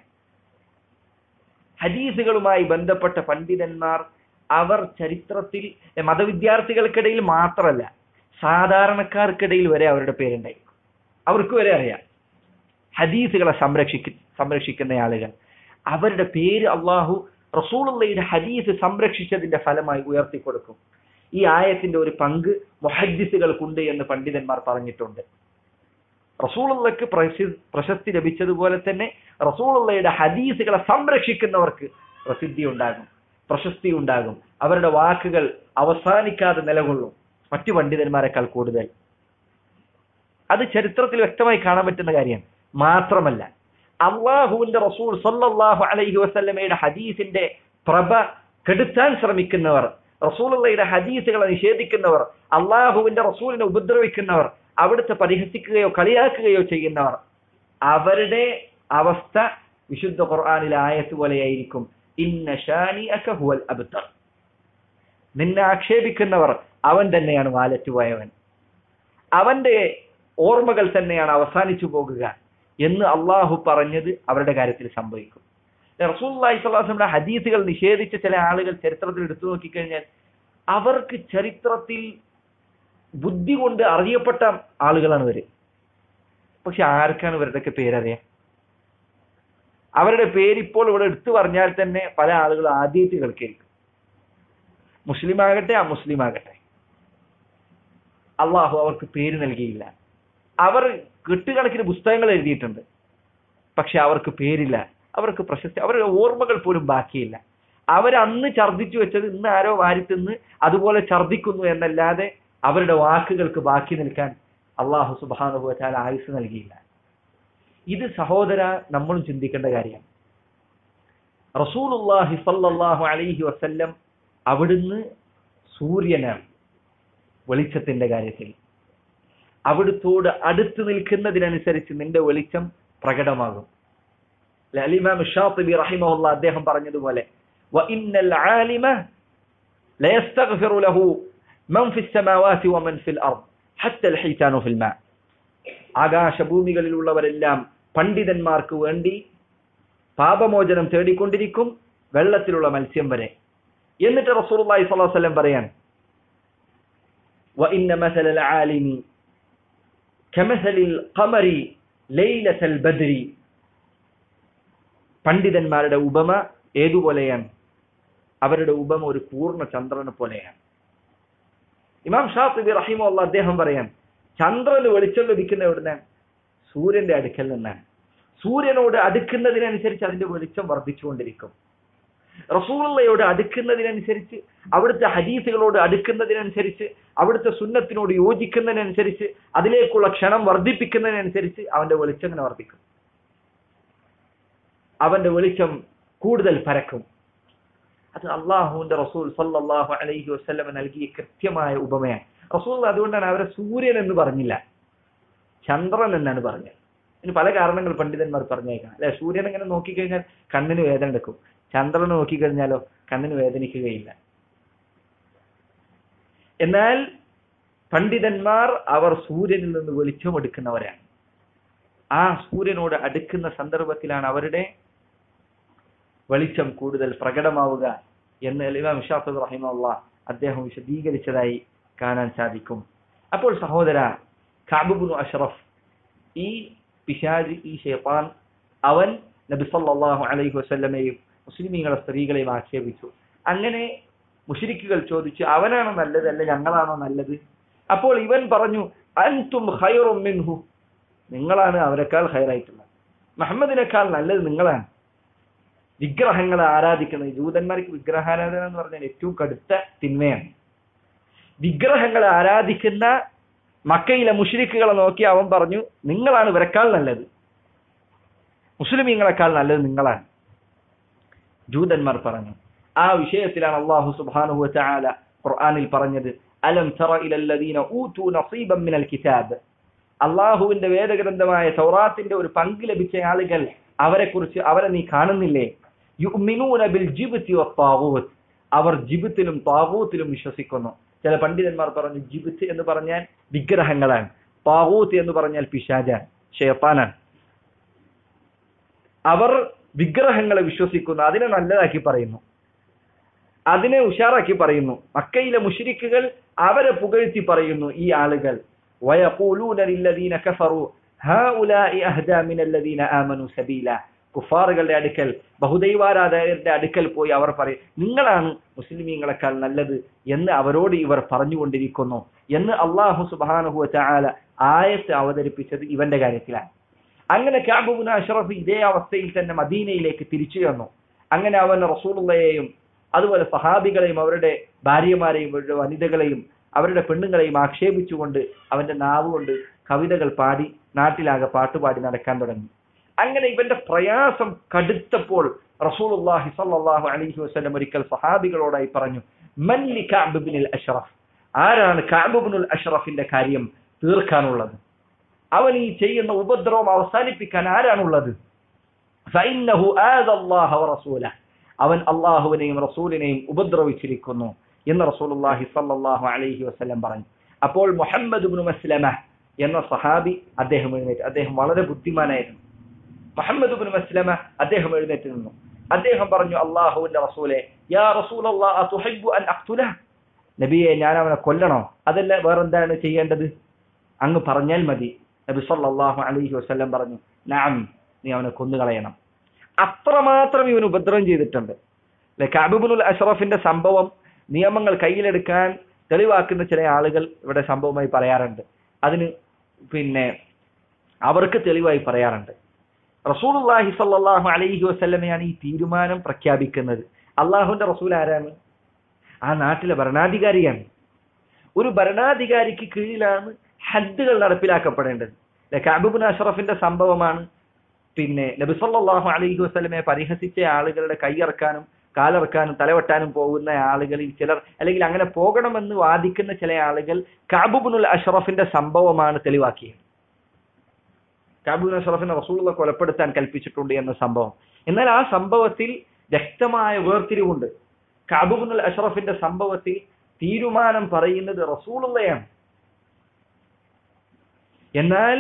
ഹദീസുകളുമായി ബന്ധപ്പെട്ട പണ്ഡിതന്മാർ അവർ ചരിത്രത്തിൽ മതവിദ്യാർത്ഥികൾക്കിടയിൽ മാത്രമല്ല സാധാരണക്കാർക്കിടയിൽ വരെ അവരുടെ പേരുണ്ടായിരിക്കും അവർക്ക് വരെ അറിയാം ഹദീസുകളെ സംരക്ഷിക്ക സംരക്ഷിക്കുന്ന ആളുകൾ അവരുടെ പേര് അള്ളാഹു റസൂളുള്ളയുടെ ഹദീസ് സംരക്ഷിച്ചതിന്റെ ഫലമായി ഉയർത്തിക്കൊടുക്കും ഈ ആയത്തിന്റെ ഒരു പങ്ക് മുഹദ്ദിസുകൾക്കുണ്ട് എന്ന് പണ്ഡിതന്മാർ പറഞ്ഞിട്ടുണ്ട് റസൂളുള്ളക്ക് പ്രസി- പ്രശസ്തി ലഭിച്ചതുപോലെ തന്നെ റസൂളുള്ളയുടെ ഹദീസുകളെ സംരക്ഷിക്കുന്നവർക്ക് പ്രസിദ്ധി ഉണ്ടാകും പ്രശസ്തി ഉണ്ടാകും അവരുടെ വാക്കുകൾ അവസാനിക്കാതെ നിലകൊള്ളും മറ്റു പണ്ഡിതന്മാരെക്കാൾ കൂടുതൽ അത് ചരിത്രത്തിൽ വ്യക്തമായി കാണാൻ പറ്റുന്ന കാര്യമാണ് മാത്രമല്ല അള്ളാഹുവിന്റെ റസൂൽ സല്ലല്ലാഹു അലൈഹി വസല്ലമയുടെ ഹദീസിന്റെ പ്രഭ കെടുത്താൻ ശ്രമിക്കുന്നവർ റസൂലുള്ളയുടെ ഹദീസുകളെ നിഷേധിക്കുന്നവർ അള്ളാഹുവിന്റെ റസൂലിനെ ഉപദ്രവിക്കുന്നവർ അവിടുത്തെ പരിഹസിക്കുകയോ കളിയാക്കുകയോ ചെയ്യുന്നവർ അവരുടെ അവസ്ഥ വിശുദ്ധ ഖുർആനിലെ ആയത്ത് പോലെയായിരിക്കും ഇന്ന ഷാനിഅക ഹുവൽ അബ്തർ നിന്നെ ആക്ഷേപിക്കുന്നവർ അവൻ തന്നെയാണ് വാലറ്റ് പോയവൻ അവന്റെ ഓർമ്മകൾ തന്നെയാണ് അവസാനിച്ചു പോകുക എന്ന് അള്ളാഹു പറഞ്ഞത് അവരുടെ കാര്യത്തിൽ സംഭവിക്കും റസൂല്ലായി സ്വലാസ്ലമിന്റെ ഹദീസുകൾ നിഷേധിച്ച ചില ആളുകൾ ചരിത്രത്തിൽ എടുത്തു നോക്കിക്കഴിഞ്ഞാൽ അവർക്ക് ചരിത്രത്തിൽ ബുദ്ധി കൊണ്ട് അറിയപ്പെട്ട ആളുകളാണ് ഇവര് പക്ഷെ ആർക്കാണ് ഇവരുടെയൊക്കെ പേരറിയാം അവരുടെ പേര് ഇപ്പോൾ ഇവിടെ എടുത്തു പറഞ്ഞാൽ തന്നെ പല ആളുകളും ആദ്യമായിട്ട് കേൾക്കായിരിക്കും മുസ്ലിം ആകട്ടെ അമുസ്ലിം ആകട്ടെ അള്ളാഹു അവർക്ക് പേര് നൽകിയില്ല അവർ കെട്ടുകണക്കിന് പുസ്തകങ്ങൾ എഴുതിയിട്ടുണ്ട് പക്ഷെ അവർക്ക് പേരില്ല അവർക്ക് പ്രശസ്തി അവരുടെ ഓർമ്മകൾ പോലും ബാക്കിയില്ല അവരന്ന് ഛർദ്ദിച്ചു വെച്ചത് ഇന്ന് ആരോ വാരിത്തിന്ന് അതുപോലെ ഛർദ്ദിക്കുന്നു എന്നല്ലാതെ അവരുടെ വാക്കുകൾക്ക് ബാക്കി നിൽക്കാൻ അള്ളാഹു സുബാനുഭവത്താൽ ആയുസ് നൽകിയില്ല ഇത് സഹോദര നമ്മളും ചിന്തിക്കേണ്ട കാര്യമാണ് റസൂലുല്ലാഹി സല്ലല്ലാഹു അലൈഹി വസല്ലം അവിടുന്ന് സൂര്യനാണ് വെളിച്ചത്തിന്റെ കാര്യത്തിൽ അവിടുത്തോട് അടുത്ത് നിൽക്കുന്നതിനനുസരിച്ച് നിന്റെ വെളിച്ചം പ്രകടമാകും അലിമാം ഷാത്തിബി റഹിമഹുല്ല അദ്ദേഹം പറഞ്ഞതുപോലെ وإن العالم لا يستغفر له من في السماوات ومن في الأرض حتى الحيتان في الماء ആകാശഭൂമികളിലുള്ളവരെല്ലാം പണ്ഡിതന്മാർക്ക് വേണ്ടി പാപമോചനം തേടിക്കൊണ്ടിരിക്കും വെള്ളത്തിലുള്ള മത്സ്യം വരെ എന്നിട്ട് റസൂലുള്ളാഹി സ്വല്ലല്ലാഹു അലൈഹി വസല്ലം പറയാൻ وإن مثل العالم كمثل القمر ليلة البدر പണ്ഡിതന്മാരുടെ ഉപമ ഏതുപോലെയാണ് അവരുടെ ഉപമ ഒരു പൂർണ്ണ ചന്ദ്രനെ പോലെയാണ് ഇമാം ഷാഫി റഹിമുള്ള അദ്ദേഹം പറയാൻ ചന്ദ്രന് വെളിച്ചം ലഭിക്കുന്ന എവിടുന്നാണ് സൂര്യന്റെ അടുക്കൽ നിന്നാണ് സൂര്യനോട് അടുക്കുന്നതിനനുസരിച്ച് അതിന്റെ വെളിച്ചം വർദ്ധിച്ചുകൊണ്ടിരിക്കും റസൂള്ളയോട് അടുക്കുന്നതിനനുസരിച്ച് അവിടുത്തെ ഹദീസുകളോട് അടുക്കുന്നതിനനുസരിച്ച് അവിടുത്തെ സുന്നത്തിനോട് യോജിക്കുന്നതിനനുസരിച്ച് അതിലേക്കുള്ള ക്ഷണം വർദ്ധിപ്പിക്കുന്നതിനനുസരിച്ച് അവന്റെ വെളിച്ചം ഇങ്ങനെ വർദ്ധിക്കും അവന്റെ വെളിച്ചം കൂടുതൽ പരക്കും അത് അള്ളാഹുവിന്റെ റസൂൽ സല്ലല്ലാഹു അലൈഹി വസല്ലം നൽകിയ കൃത്യമായ ഉപമയാണ് റസൂൽ അതുകൊണ്ടാണ് അവരെ സൂര്യൻ എന്ന് പറഞ്ഞില്ല ചന്ദ്രൻ എന്നാണ് പറഞ്ഞത് ഇനി പല കാരണങ്ങൾ പണ്ഡിതന്മാർ പറഞ്ഞേക്കാം അല്ലെ സൂര്യൻ ഇങ്ങനെ നോക്കിക്കഴിഞ്ഞാൽ കണ്ണിന് വേദന എടുക്കും ചന്ദ്രനെ നോക്കിക്കഴിഞ്ഞാലോ കണ്ണിന് വേദനിക്കുകയില്ല എന്നാൽ പണ്ഡിതന്മാർ അവർ സൂര്യനിൽ നിന്ന് വെളിച്ചമെടുക്കുന്നവരാണ് ആ സൂര്യനോട് അടുക്കുന്ന സന്ദർഭത്തിലാണ് അവരുടെ വെളിച്ചം കൂടുതൽ പ്രകടമാവുക എന്ന് ഇമാം ഷാഫി റഹിമുള്ള അദ്ദേഹം വിശദീകരിച്ചതായി കാണാൻ സാധിക്കും അപ്പോൾ സഹോദര കാബുബുനു അഷ്റഫ് ഈ പിശാജ് ഈ ഷെയ്ത്താൻ അവൻ നബി സല്ലല്ലാഹു അലൈഹി വസല്ലമയും മുസ്ലിമീങ്ങളെ സ്ത്രീകളെയും ആക്ഷേപിച്ചു അങ്ങനെ മുഷിരിക്കുകൾ ചോദിച്ചു അവനാണോ നല്ലത് അല്ല ഞങ്ങളാണോ നല്ലത് അപ്പോൾ ഇവൻ പറഞ്ഞു അൻതും ഖൈറും മിൻഹു നിങ്ങളാണ് അവരെക്കാൾ ഹൈറായിട്ടുള്ളത് മുഹമ്മദിനേക്കാൾ നല്ലത് നിങ്ങളാണ് വിഗ്രഹങ്ങളെ ആരാധിക്കുന്നത് ജൂതന്മാർക്ക് വിഗ്രഹാരാധന എന്ന് പറഞ്ഞാൽ ഏറ്റവും കടുത്ത തിന്മയാണ് വിഗ്രഹങ്ങളെ ആരാധിക്കുന്ന മക്കയിലെ മുഷിരിക്കുകളെ നോക്കി അവൻ പറഞ്ഞു നിങ്ങളാണ് ഇവരെക്കാൾ നല്ലത് മുസ്ലിമീങ്ങളെക്കാൾ നല്ലത് നിങ്ങളാണ് ജൂതന്മാർ പറഞ്ഞു ആ വിഷയത്തിലാണ് അള്ളാഹു സുബ്ഹാനഹു വതആല ഖുർആനിൽ പറഞ്ഞത് അലം തറ ഇലല്ലദീന ഊതു നസീബൻ മിനൽ കിതാബ് അള്ളാഹുവിന്റെ വേദഗ്രന്ഥമായ തൗറാത്തിന്റെ ഒരു പങ്ക് ലഭിച്ച ആളുകൾ അവരെ കുറിച്ച് അവരെ നീ കാണുന്നില്ലേ യുഅ്മിനൂന ബിൽ ജിബ്തി വത്താഗൂത്ത് അവർ ജിബിത്തിലും താവൂത്തിലും വിശ്വസിക്കുന്നു ചില പണ്ഡിതന്മാർ പറഞ്ഞു ജിബിത്ത് എന്ന് പറഞ്ഞാൽ വിഗ്രഹങ്ങളാണ് താവൂത്ത് എന്ന് പറഞ്ഞാൽ പിശാജാൻ ഷേത്താനാണ് അവർ വിഗ്രഹങ്ങളെ വിശ്വസിക്കുന്നു അതിനെ നല്ലതാക്കി പറയുന്നു അതിനെ ഉഷാറാക്കി പറയുന്നു മക്കയിലെ മുഷിരിക്കുകൾ അവരെ പുകഴ്ത്തി പറയുന്നു ഈ ആളുകൾ وَيَقُولُونَ لِلَّذِينَ كَفَرُوا هَؤُلَاءِ أَهْدَى مِنَ الَّذِينَ آمَنُوا سَبِيلًا കുഫാറുകളുടെ അടുക്കൽ ബഹുദൈവാരാധകരുടെ അടുക്കൽ പോയി അവർ പറയും നിങ്ങളാണ് മുസ്ലിമീങ്ങളെക്കാൾ നല്ലത് എന്ന് അവരോട് ഇവർ പറഞ്ഞുകൊണ്ടിരിക്കുന്നു എന്ന് അള്ളാഹു സുബാനുഹു ചാല ആയത്ത് അവതരിപ്പിച്ചത് ഇവന്റെ കാര്യത്തിലാണ് അങ്ങനെ കാബുബുന അഷറഫ് ഇതേ അവസ്ഥയിൽ തന്നെ മദീനയിലേക്ക് തിരിച്ചു വന്നു അങ്ങനെ അവൻ റസൂലുള്ളയെയും അതുപോലെ സഹാബികളെയും അവരുടെ ഭാര്യമാരെയും അവരുടെ വനിതകളെയും അവരുടെ പെണ്ണുങ്ങളെയും ആക്ഷേപിച്ചുകൊണ്ട് അവന്റെ നാവ് കൊണ്ട് കവിതകൾ പാടി നാട്ടിലാകെ പാട്ടുപാടി നടക്കാൻ തുടങ്ങി അങ്ങനെ ഇവന്റെ പ്രയാസം കടുത്തപ്പോൾ റസൂലുള്ളാഹി സ്വല്ലല്ലാഹു അലൈഹി വസല്ലം ഒരിക്കൽ സഹാബികളോടായി പറഞ്ഞു മല്ലി കഅബ് അഷ്റഫ് ആരാണ് കഅബ് അഷ്റഫിന്റെ കാര്യം തീർക്കാനുള്ളത് അവൻ ഈ ചെയ്യുന്ന ഉപദ്രവം അവസാനിപ്പിക്കാൻ ആരാണുള്ളത് ഫഇന്നഹു ആദ അല്ലാഹ വറസൂല അവൻ അള്ളാഹുവിനെയും റസൂലിനെയും ഉപദ്രവിച്ചിരിക്കുന്നു എന്ന് റസൂലുള്ളാഹി സ്വല്ലല്ലാഹു അലൈഹി വസല്ലം പറഞ്ഞു അപ്പോൾ മുഹമ്മദ് ഇബ്നു മസ്ലമ എന്ന സഹാബി അദ്ദേഹം എഴുന്നേറ്റ് അദ്ദേഹം വളരെ ബുദ്ധിമാനായിരുന്നു മുഹമ്മദ് ഇബ്നു മസ്ലമ അദ്ദേഹം എഴുന്നേറ്റ് നിന്നു അദ്ദേഹം പറഞ്ഞു അള്ളാഹുവിന്റെ റസൂലെ യാ റസൂലല്ലാഹ് അതുഹിബ്ബു അൻ അഖ്തുലഹ് നബിയെ ഞാൻ അവനെ കൊല്ലണോ അതല്ല വേറെന്താണ് ചെയ്യേണ്ടത് അങ്ങ് പറഞ്ഞാൽ മതി നബി സല്ലല്ലാഹു അലൈഹി വസല്ലം പറഞ്ഞു നഅം നീ അവനെ കൊന്നുകളയണം അത്രമാത്രം ഇവൻ ഉപദ്രവം ചെയ്തിട്ടുണ്ട് അല്ലെ കഅബുൽ അഷ്റഫിന്റെ സംഭവം നിയമങ്ങൾ കയ്യിലെടുക്കാൻ തെളിവാക്കുന്ന ചില ആളുകൾ ഇവിടെ സംഭവമായി പറയാറുണ്ട് അതിന് പിന്നെ അവർക്ക് തെളിവായി പറയാറുണ്ട് റസൂലുള്ളാഹി സ്വല്ലല്ലാഹു അലൈഹി വസല്ലമയാണ് ഈ തീരുമാനം പ്രഖ്യാപിക്കുന്നത് അള്ളാഹുവിന്റെ റസൂൽ ആരാണ് ആ നാട്ടിലെ ഭരണാധികാരിയാണ് ഒരു ഭരണാധികാരിക്ക് കീഴിലാണ് ഹദ്ദുകൾ നടപ്പിലാക്കപ്പെടേണ്ടത് കഅബുബിൻ അഷ്റഫിന്റെ സംഭവമാണ് പിന്നെ നബി സല്ലല്ലാഹു അലൈഹി വസല്ലമയെ പരിഹസിച്ച ആളുകളുടെ കൈയിറക്കാനും കാലിറക്കാനും തലവെട്ടാനും പോകുന്ന ആളുകളിൽ ചിലർ അല്ലെങ്കിൽ അങ്ങനെ പോകണമെന്ന് വാദിക്കുന്ന ചില ആളുകൾ കാബുബുനുൽ അഷ്റഫിന്റെ സംഭവമാണ് തെളിവാക്കിയത് കാബുബുൻ അഷ്റഫിനെ റസൂലുള്ള കൊലപ്പെടുത്താൻ കൽപ്പിച്ചിട്ടുണ്ട് എന്ന സംഭവം എന്നാൽ ആ സംഭവത്തിൽ വ്യക്തമായ വേർതിരിവുണ്ട് കാബുബുനുൽ അഷ്റഫിന്റെ സംഭവത്തിൽ തീരുമാനം പറയുന്നത് റസൂലുള്ളയാണ് എന്നാൽ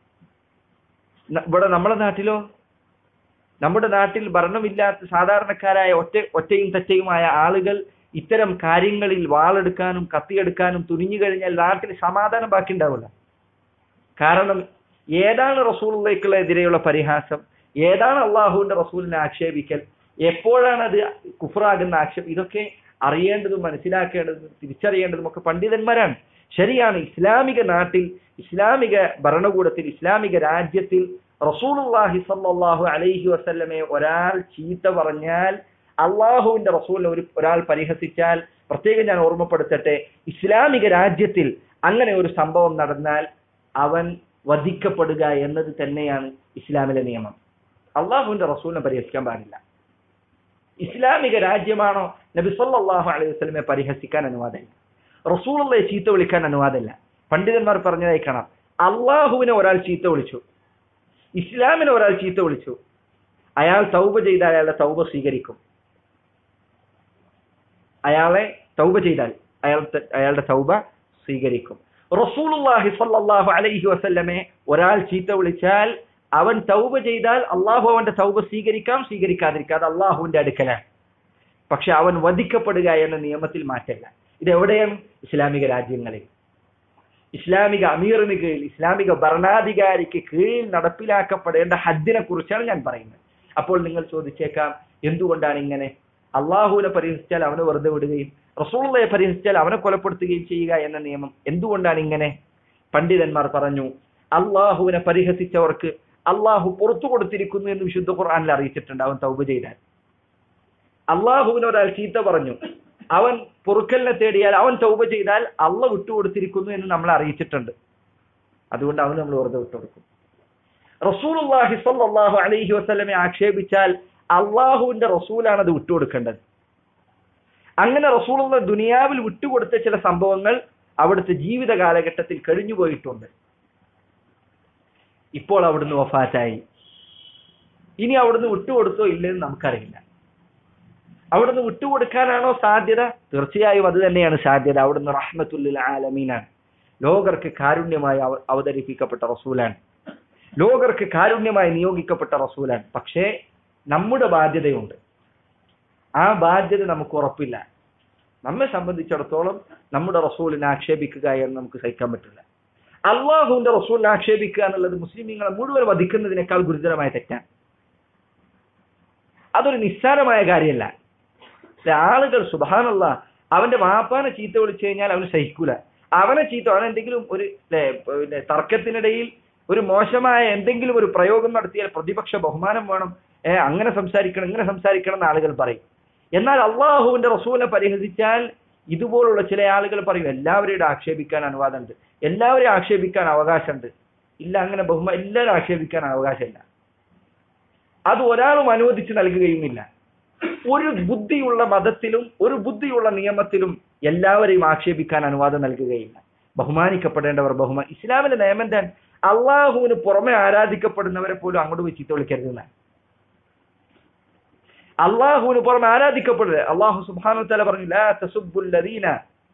ഇവിടെ നമ്മുടെ നാട്ടിലോ നമ്മുടെ നാട്ടിൽ ഭരണമില്ലാത്ത സാധാരണക്കാരായ ഒറ്റ ഒറ്റയും തെറ്റയുമായ ആളുകൾ ഇത്തരം കാര്യങ്ങളിൽ വാളെടുക്കാനും കത്തിയെടുക്കാനും തുനിഞ്ഞു കഴിഞ്ഞാൽ നാട്ടിൽ സമാധാനം ബാക്കി ഉണ്ടാവില്ല കാരണം ഏതാണ് റസൂലിലേക്കുള്ള എതിരെയുള്ള പരിഹാസം ഏതാണ് അള്ളാഹുവിന്റെ റസൂലിനെ ആക്ഷേപിക്കൽ എപ്പോഴാണ് അത് കുഫറാകുന്ന ആക്ഷേപം ഇതൊക്കെ അറിയേണ്ടതും മനസ്സിലാക്കേണ്ടതും തിരിച്ചറിയേണ്ടതും ഒക്കെ പണ്ഡിതന്മാരാണ് ശരിയാണ് ഇസ്ലാമിക നാട്ടിൽ ഇസ്ലാമിക ഭരണകൂടത്തിൽ ഇസ്ലാമിക രാജ്യത്തിൽ റസൂലുള്ളാഹി സല്ലല്ലാഹു അലൈഹി വസല്ലമയെ ഒരാൾ ചീത്ത പറഞ്ഞാൽ അള്ളാഹുവിന്റെ റസൂലിനെ ഒരു ഒരാൾ പരിഹസിച്ചാൽ പ്രത്യേകം ഞാൻ ഓർമ്മപ്പെടുത്തട്ടെ ഇസ്ലാമിക രാജ്യത്തിൽ അങ്ങനെ ഒരു സംഭവം നടന്നാൽ അവൻ വധിക്കപ്പെടുക എന്നത് തന്നെയാണ് ഇസ്ലാമിലെ നിയമം അള്ളാഹുവിന്റെ റസൂലിനെ പരിഹസിക്കാൻ പാടില്ല ഇസ്ലാമിക രാജ്യമാണോ നബി സല്ലല്ലാഹു അലൈഹി വസല്ലമയെ പരിഹസിക്കാൻ അനുവാദമില്ല റസൂലുള്ളയെ ചീത്ത വിളിക്കാൻ അനുവാദമില്ല പണ്ഡിതന്മാർ പറഞ്ഞതായി കാണാം അള്ളാഹുവിനെ ഒരാൾ ചീത്ത വിളിച്ചു ഇസ്ലാമിനെ ഒരാൾ ചീത്ത വിളിച്ചു അയാൾ തൗബ ചെയ്താൽ അയാളുടെ തൗബ സ്വീകരിക്കും അയാളെ തൗബ ചെയ്താൽ അയാൾ അയാളുടെ തൗബ സ്വീകരിക്കും റസൂലുള്ളാഹി സ്വല്ലല്ലാഹു അലൈഹി വസല്ലമെ ഒരാൾ ചീത്ത വിളിച്ചാൽ അവൻ തൗബ ചെയ്താൽ അള്ളാഹു അവന്റെ തൗബ സ്വീകരിക്കാം സ്വീകരിക്കാതിരിക്കാം അത് അള്ളാഹുവിന്റെ അടുക്കലാണ് പക്ഷെ അവൻ വധിക്കപ്പെടുക എന്ന നിയമത്തിൽ മാറ്റല്ല ഇത് എവിടെയാണ് ഇസ്ലാമിക രാജ്യങ്ങളിൽ ഇസ്ലാമിക അമീറിന് കീഴിൽ ഇസ്ലാമിക ഭരണാധികാരിക്ക് കീഴിൽ നടപ്പിലാക്കപ്പെടേണ്ട ഹദ്ദിനെ കുറിച്ചാണ് ഞാൻ പറയുന്നത് അപ്പോൾ നിങ്ങൾ ചോദിച്ചേക്കാം എന്തുകൊണ്ടാണ് ഇങ്ങനെ അള്ളാഹുവിനെ പരിഹസിച്ചാൽ അവനെ വെറുതെ വിടുകയും റസൂള്ളയെ പരിഹസിച്ചാൽ അവനെ കൊലപ്പെടുത്തുകയും ചെയ്യുക എന്ന നിയമം എന്തുകൊണ്ടാണ് ഇങ്ങനെ പണ്ഡിതന്മാർ പറഞ്ഞു അള്ളാഹുവിനെ പരിഹസിച്ചവർക്ക് അള്ളാഹു പുറത്തു കൊടുത്തിരിക്കുന്നു എന്ന് വിശുദ്ധ ഖുർആാനിൽ അറിയിച്ചിട്ടുണ്ട് അവൻ തൗബ ചെയ്താൽ അള്ളാഹുവിനെ ഒരാൾ ചീത്ത പറഞ്ഞു അവൻ പൊറുക്കലിനെ തേടിയാൽ അവൻ തൗബ ചെയ്താൽ അള്ള വിട്ടുകൊടുത്തിരിക്കുന്നു എന്ന് നമ്മൾ അറിയിച്ചിട്ടുണ്ട് അതുകൊണ്ട് അവന് നമ്മൾ വെറുതെ വിട്ടുകൊടുക്കും റസൂലുള്ളാഹി സ്വല്ലല്ലാഹു അലൈഹി വസല്ലമെ ആക്ഷേപിച്ചാൽ അള്ളാഹുവിന്റെ റസൂലാണ് അത് വിട്ടുകൊടുക്കേണ്ടത് അങ്ങനെ റസൂലുള്ള ദുനിയാവിൽ വിട്ടുകൊടുത്ത ചില സംഭവങ്ങൾ അവിടുത്തെ ജീവിത കാലഘട്ടത്തിൽ കഴിഞ്ഞുപോയിട്ടുണ്ട് ഇപ്പോൾ അവിടുന്ന് വഫാറ്റായി ഇനി അവിടുന്ന് വിട്ടുകൊടുത്തോ ഇല്ലെന്ന് നമുക്കറിയില്ല അവിടുന്ന് വിട്ടുകൊടുക്കാനാണോ സാധ്യത തീർച്ചയായും അത് തന്നെയാണ് സാധ്യത അവിടുന്ന് റഹ്മത്തുല്ലിൽ ആലമീനാണ് ലോകർക്ക് കാരുണ്യമായി അവ- അവതരിപ്പിക്കപ്പെട്ട റസൂലാണ് ലോകർക്ക് കാരുണ്യമായി നിയോഗിക്കപ്പെട്ട റസൂലാണ് പക്ഷേ നമ്മുടെ ബാധ്യതയുണ്ട് ആ ബാധ്യത നമുക്ക് ഉറപ്പില്ല നമ്മെ സംബന്ധിച്ചിടത്തോളം നമ്മുടെ റസൂലിനെ ആക്ഷേപിക്കുക എന്ന് നമുക്ക് സഹിക്കാൻ പറ്റില്ല അള്ളാഹുവിന്റെ റസൂലിനെ ആക്ഷേപിക്കുക എന്നുള്ളത് മുസ്ലിമീങ്ങളെ മുഴുവൻ വധിക്കുന്നതിനേക്കാൾ ഗുരുതരമായ തെറ്റാണ് അതൊരു നിസ്സാരമായ കാര്യമല്ല പക്ഷെ ആളുകൾ സുബാനുള്ള അവന്റെ വാപ്പാനെ ചീത്ത വിളിച്ചു കഴിഞ്ഞാൽ അവന് സഹിക്കൂല അവനെ ചീത്ത അവൻ എന്തെങ്കിലും ഒരു ല്ലേ, പിന്നെ തർക്കത്തിനിടയിൽ ഒരു മോശമായ എന്തെങ്കിലും ഒരു പ്രയോഗം നടത്തിയാൽ പ്രതിപക്ഷ ബഹുമാനം വേണം ഏ അങ്ങനെ സംസാരിക്കണം ഇങ്ങനെ സംസാരിക്കണം എന്ന് ആളുകൾ പറയും എന്നാൽ അള്ളാഹുവിന്റെ റസൂലിനെ പരിഹസിച്ചാൽ ഇതുപോലുള്ള ചില ആളുകൾ പറയും എല്ലാവരെയും ആക്ഷേപിക്കാൻ അനുവാദമുണ്ട് എല്ലാവരെയും ആക്ഷേപിക്കാൻ അവകാശമുണ്ട് ഇല്ല അങ്ങനെ ബഹുമാ എല്ലാവരും ആക്ഷേപിക്കാൻ അവകാശമില്ല അത് ഒരാളും അനുവദിച്ച് നൽകുകയുമില്ല ഒരു ബുദ്ധിയുള്ള മതത്തിലും ഒരു ബുദ്ധിയുള്ള നിയമത്തിലും എല്ലാവരെയും ആക്ഷേപിക്കാൻ അനുവാദം നൽകുകയില്ല ബഹുമാനിക്കപ്പെടേണ്ടവർ ബഹുമാൻ ഇസ്ലാമിന്റെ നിയമം എന്താണ് അള്ളാഹുവിന് പുറമെ ആരാധിക്കപ്പെടുന്നവരെ പോലും അങ്ങോട്ട് പോയി ചീത്ത വിളിക്കരുതെന്നാണ് അള്ളാഹുവിന് പുറമെ ആരാധിക്കപ്പെടരുത് അള്ളാഹു സുബ്ഹാനഹു തആല പറഞ്ഞു ലാ തസുബ്ബുൽ ലദീന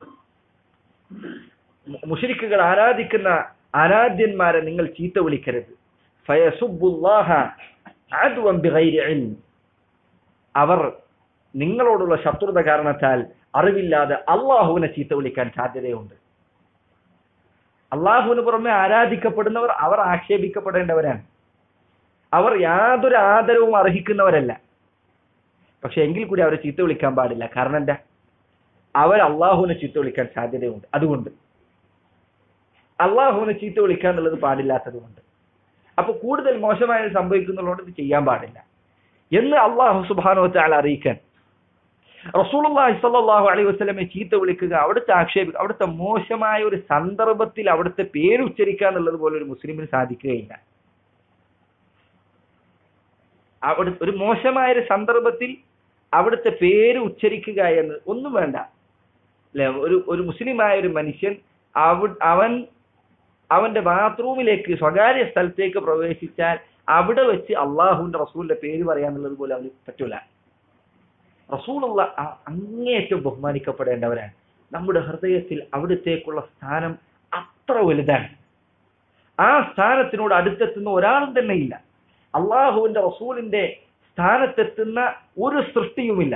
മുശ്രിക്കുകൾ ആരാധിക്കുന്ന ആരാധ്യന്മാരെ നിങ്ങൾ ചീത്ത വിളിക്കരുത് ഫയസുബ്ബുല്ലാഹ അദ്വൻ ബിഗൈരി ഇൽം അവർ നിങ്ങളോടുള്ള ശത്രുത കാരണത്താൽ അറിവില്ലാതെ അള്ളാഹുവിനെ ചീത്ത വിളിക്കാൻ സാധ്യതയുണ്ട് അള്ളാഹുവിന് പുറമെ ആരാധിക്കപ്പെടുന്നവർ അവർ ആക്ഷേപിക്കപ്പെടേണ്ടവരാണ് അവർ യാതൊരു ആദരവും അർഹിക്കുന്നവരല്ല പക്ഷെ എങ്കിൽ കൂടി അവരെ ചീത്ത വിളിക്കാൻ പാടില്ല കാരണം എന്താ അവർ അള്ളാഹുവിനെ ചീത്ത വിളിക്കാൻ സാധ്യതയുണ്ട് അതുകൊണ്ട് അള്ളാഹുവിനെ ചീത്ത വിളിക്കുക എന്നുള്ളത് പാടില്ലാത്തത് കൊണ്ട് അപ്പൊ കൂടുതൽ മോശമായത് സംഭവിക്കുന്നുള്ളതുകൊണ്ട് ഇത് ചെയ്യാൻ പാടില്ല എന്ന് അള്ളാഹു സുബാനുവത്താൽ അറിയിക്കാൻ റസൂലുള്ളാഹി സ്വല്ലല്ലാഹു അലൈഹി വസല്ലമെ ചീത്ത വിളിക്കുക അവിടുത്തെ ആക്ഷേപിക്കുക അവിടുത്തെ മോശമായ ഒരു സന്ദർഭത്തിൽ അവിടുത്തെ പേര് ഉച്ചരിക്കുക എന്നുള്ളത് പോലെ ഒരു മുസ്ലിമിന് സാധിക്കുകയില്ല അവിടെ ഒരു മോശമായ ഒരു സന്ദർഭത്തിൽ അവിടുത്തെ പേര് ഉച്ചരിക്കുക എന്ന് ഒന്നും വേണ്ട അല്ലെ ഒരു ഒരു മുസ്ലിമായ ഒരു മനുഷ്യൻ അവ- അവൻ അവന്റെ ബാത്റൂമിലേക്ക് സ്വകാര്യ സ്ഥലത്തേക്ക് പ്രവേശിച്ചാൽ അവിടെ വെച്ച് അള്ളാഹുവിന്റെ റസൂലിന്റെ പേര് പറയാന്നുള്ളത് പോലെ അവന് പറ്റൂല റസൂലുള്ള അ- അങ്ങേയറ്റം ബഹുമാനിക്കപ്പെടേണ്ടവരാണ് നമ്മുടെ ഹൃദയത്തിൽ അവിടത്തേക്കുള്ള സ്ഥാനം അത്ര വലുതാണ് ആ സ്ഥാനത്തിനോട് അടുത്തെത്തുന്ന ഒരാളും തന്നെ ഇല്ല അള്ളാഹുവിന്റെ റസൂലിന്റെ സ്ഥാനത്തെത്തുന്ന ഒരു സൃഷ്ടിയുമില്ല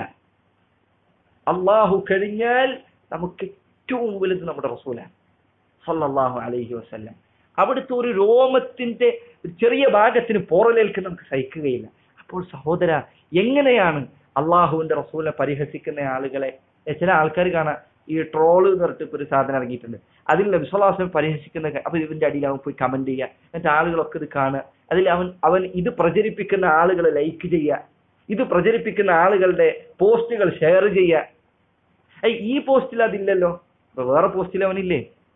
അള്ളാഹു കഴിഞ്ഞാൽ നമുക്ക് ഏറ്റവും വലുത് നമ്മുടെ റസൂലാണ് സല്ലല്ലാഹു അലൈഹി വസല്ലം അവിടുത്തെ ഒരു രോമത്തിന്റെ ഒരു ചെറിയ ഭാഗത്തിന് പോറലേൽക്ക് നമുക്ക് സഹിക്കുകയില്ല അപ്പോൾ സഹോദര എങ്ങനെയാണ് അള്ളാഹുവിന്റെ റസൂലിനെ പരിഹസിക്കുന്ന ആളുകളെ ഏ, ചില ആൾക്കാർ കാണാം ഈ ട്രോള് എന്ന് പറഞ്ഞിട്ട് ഇപ്പൊ ഒരു സാധനം ഇറങ്ങിയിട്ടുണ്ട് അതിൽ വിശ്വാസം പരിഹസിക്കുന്ന ക- അപ്പൊ ഇതിന്റെ അടിയിൽ അവൻ പോയി കമന്റ് ചെയ്യുക എന്നിട്ട് ആളുകളൊക്കെ ഇത് കാണുക അതിൽ അവൻ അവൻ ഇത് പ്രചരിപ്പിക്കുന്ന ആളുകളെ ലൈക്ക് ചെയ്യുക ഇത് പ്രചരിപ്പിക്കുന്ന ആളുകളുടെ പോസ്റ്റുകൾ ഷെയർ ചെയ്യുക ഏയ് ഈ പോസ്റ്റിൽ അതില്ലല്ലോ അപ്പൊ വേറെ പോസ്റ്റിൽ അവനില്ലേ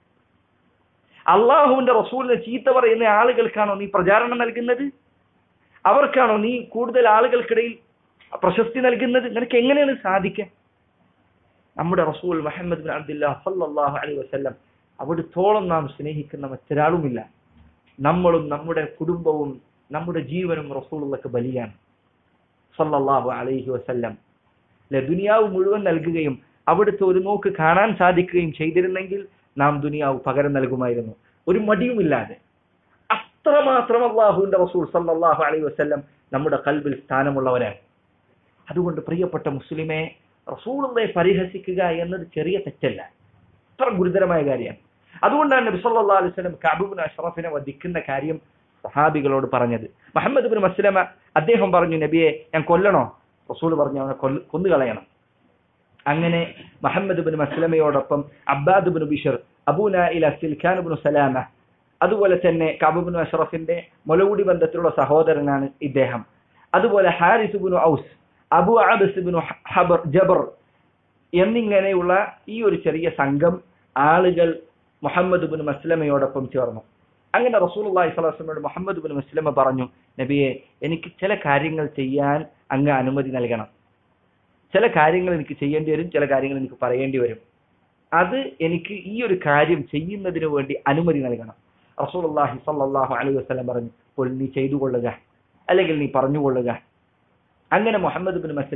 അള്ളാഹുവിന്റെ റസൂലിനെ ചീത്ത പറയുന്ന ആളുകൾക്കാണോ നീ പ്രചാരണം നൽകുന്നത് അവർക്കാണോ നീ കൂടുതൽ ആളുകൾക്കിടയിൽ പ്രശസ്തി നൽകുന്നത് നിനക്ക് എങ്ങനെയാണ് സാധിക്കുക നമ്മുടെ റസൂൽ മുഹമ്മദ് ബിൻ അബ്ദുല്ലാ സല്ലല്ലാഹു അലൈഹി വസല്ലം അവിടുത്തോളം നാം സ്നേഹിക്കുന്ന മറ്റൊരാളുമില്ല നമ്മളും നമ്മുടെ കുടുംബവും നമ്മുടെ ജീവനും റസൂലുള്ളക്ക് ബലിയാണ് സല്ലല്ലാഹു അലൈഹി വസല്ലം അല്ലെ ദുനിയാവ് മുഴുവൻ നൽകുകയും അവിടുത്തെ ഒരു നോക്ക് കാണാൻ സാധിക്കുകയും ചെയ്തിരുന്നെങ്കിൽ നാം ദുനിയാവ് പകരം നൽകുമായിരുന്നു ഒരു മടിയുമില്ലാതെ അത്രമാത്രം അള്ളാഹുവിന്റെ റസൂൽ സല്ലല്ലാഹു അലൈഹി വസല്ലം നമ്മുടെ കൽബിൽ സ്ഥാനമുള്ളവരാണ് അതുകൊണ്ട് പ്രിയപ്പെട്ട മുസ്ലിമെ റസൂലുള്ളെ പരിഹസിക്കുക എന്നത് ചെറിയ തെറ്റല്ല അത്ര ഗുരുതരമായ കാര്യമാണ് അതുകൊണ്ടാണ് നബി സല്ലല്ലാഹു അലൈഹി വസല്ലം കഅബുബിൻ അഷ്റഫിനെ വധിക്കുന്ന കാര്യം സഹാബികളോട് പറഞ്ഞത് മുഹമ്മദ് ബിൻ മസ്ലമ അദ്ദേഹം പറഞ്ഞു നബിയെ ഞാൻ കൊല്ലണോ റസൂൽ പറഞ്ഞു അവനെ കൊല്ല കൊന്നു കളയണം അങ്ങനെ മുഹമ്മദ് ബിൻ മസ്ലമയോടൊപ്പം അബ്ബാദ് ബിൻ ബിഷർ അബൂന സിൽഖാൻ ബിൻ സലാമ അതുപോലെ തന്നെ കബുബിൻ അഷ്റഫിന്റെ മുലകുടി ബന്ധത്തിലുള്ള സഹോദരനാണ് ഇദ്ദേഹം അതുപോലെ Harith bin Aws Abu Abs bin Habar Jabr എന്നിങ്ങനെയുള്ള ഈ ഒരു ചെറിയ സംഘം ആളുകൾ മുഹമ്മദ് ബിൻ മസ്ലമയോടൊപ്പം ചേർന്നു അങ്ങനെ റസൂലുള്ളാഹി സ്വല്ലല്ലാഹു അലൈഹി വസല്ലമയോട് മുഹമ്മദ് ബിൻ മസ്ലമ പറഞ്ഞു നബിയെ എനിക്ക് ചില കാര്യങ്ങൾ ചെയ്യാൻ അങ്ങ് അനുമതി നൽകണം ചില കാര്യങ്ങൾ എനിക്ക് ചെയ്യേണ്ടി വരും ചില കാര്യങ്ങൾ എനിക്ക് പറയേണ്ടി വരും അത് എനിക്ക് ഈ ഒരു കാര്യം ചെയ്യുന്നതിന് വേണ്ടി അനുമതി നൽകണം റസൂലുള്ളാഹി സ്വല്ലല്ലാഹു അലൈഹി വസല്ലം പറഞ്ഞു അപ്പോൾ നീ ചെയ്തു കൊള്ളുക അല്ലെങ്കിൽ നീ പറഞ്ഞുകൊള്ളുക അങ്ങനെ മുഹമ്മദ് ബിൻ മസ്ലമ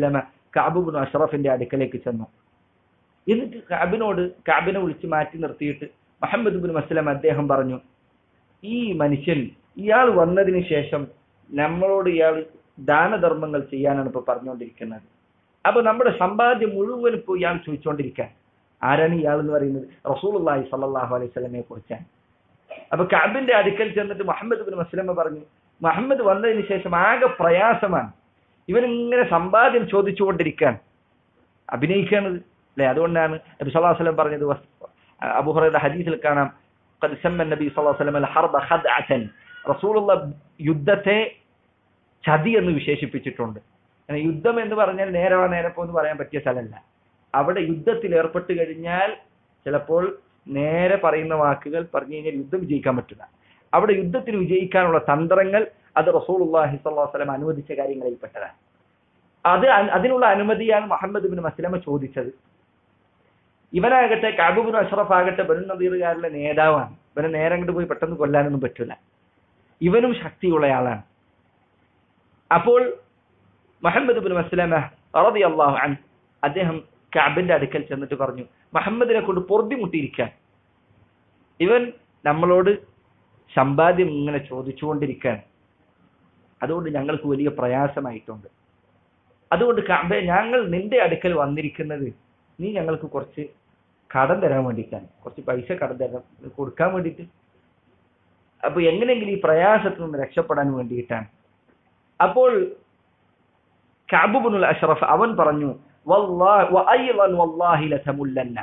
കാബുബിൻ അഷറഫിന്റെ അടുക്കലേക്ക് ചെന്നു എന്നിട്ട് കാബിനോട് കാബിനെ വിളിച്ച് മാറ്റി നിർത്തിയിട്ട് മുഹമ്മദ് ബിൻ മസ്ലം അദ്ദേഹം പറഞ്ഞു ഈ മനുഷ്യൻ ഇയാൾ വന്നതിന് ശേഷം നമ്മളോട് ഇയാൾ ദാനധർമ്മങ്ങൾ ചെയ്യാനാണ് ഇപ്പൊ പറഞ്ഞുകൊണ്ടിരിക്കുന്നത് അപ്പൊ നമ്മുടെ സമ്പാദ്യം മുഴുവൻ ഇപ്പൊ ഇയാൾ ചോദിച്ചുകൊണ്ടിരിക്കാൻ ആരാണ് ഇയാൾ എന്ന് പറയുന്നത് റസൂലുള്ളാഹി സ്വല്ലല്ലാഹു അലൈഹി വസല്ലമയെ കുറിച്ചാണ് അപ്പൊ കാബിന്റെ അടുക്കൽ ചെന്നിട്ട് മുഹമ്മദ് ബിൻ മസ്ലമ പറഞ്ഞു മുഹമ്മദ് വന്നതിന് ശേഷം ആകെ പ്രയാസമാണ് ഇവൻ ഇങ്ങനെ സമ്പാദ്യം ചോദിച്ചുകൊണ്ടിരിക്കാൻ അഭിനയിക്കുകയാണത് അല്ലെ അതുകൊണ്ടാണ് നബി സല്ലല്ലാഹു അലൈഹി വസല്ലം പറഞ്ഞത് അബൂഹുറയുടെ ഹദീസിൽ കാണാം قد سمى النبي صلى الله عليه وسلم الحرب خدعة റസൂലുള്ള യുദ്ധത്തെ ചതി എന്ന് വിശേഷിപ്പിച്ചിട്ടുണ്ട് അങ്ങനെ യുദ്ധം എന്ന് പറഞ്ഞാൽ നേരവാ നേരപ്പോ എന്ന് പറയാൻ പറ്റിയ സ്ഥലമല്ല അവിടെ യുദ്ധത്തിൽ ഏർപ്പെട്ട് കഴിഞ്ഞാൽ ചിലപ്പോൾ നേരെ പറയുന്ന വാക്കുകൾ പറഞ്ഞു കഴിഞ്ഞാൽ യുദ്ധം വിജയിക്കാൻ പറ്റില്ല അവിടെ യുദ്ധത്തിൽ വിജയിക്കാനുള്ള തന്ത്രങ്ങൾ അത് റസൂലുള്ളാഹി സ്വല്ലല്ലാഹു അലൈഹി വസല്ലം അനുവദിച്ച കാര്യങ്ങളിൽപ്പെട്ടതാണ് അത് അ- അതിനുള്ള അനുമതിയാണ് മുഹമ്മദ് ബിൻ മസ്ലമ ചോദിച്ചത് ഇവനാകട്ടെ കാബുബിൻ അഷ്റഫ് ആകട്ടെ ബനു നദീറുകാരിലെ നേതാവാണ് ഇവനെ നേരെ അങ്ങോട്ട് പോയി പെട്ടെന്ന് കൊല്ലാനൊന്നും പറ്റില്ല ഇവനും ശക്തിയുള്ളയാളാണ് അപ്പോൾ മുഹമ്മദ് ബിൻ മസ്ലമ റളിയല്ലാഹു അൻ അദ്ദേഹം കാബിന്റെ അടുക്കൽ ചെന്നിട്ട് പറഞ്ഞു മുഹമ്മദിനെ കൊണ്ട് പൊറുതിമുട്ടിയിരിക്കാൻ ഇവൻ നമ്മളോട് സമ്പാദ്യം ഇങ്ങനെ ചോദിച്ചുകൊണ്ടിരിക്കാൻ അതുകൊണ്ട് ഞങ്ങൾക്ക് വലിയ പ്രയാസമായിട്ടുണ്ട് അതുകൊണ്ട് കാബെ ഞങ്ങൾ നിന്റെ അടുക്കൽ വന്നിരിക്കുന്നത് നീ ഞങ്ങൾക്ക് കുറച്ച് കടം തരാൻ വേണ്ടിയിട്ടാണ് കുറച്ച് പൈസ കടം തരാൻ കൊടുക്കാൻ വേണ്ടിയിട്ട് അപ്പൊ എങ്ങനെയെങ്കിലും ഈ പ്രയാസത്തിൽ നിന്ന് രക്ഷപ്പെടാൻ വേണ്ടിയിട്ടാണ് അപ്പോൾ കഅബുബ്നുൽ അഷ്റഫ് അവൻ പറഞ്ഞു വല്ലാ- വഅയ്ളൻ വല്ലാഹി ലതമുല്ലന്ന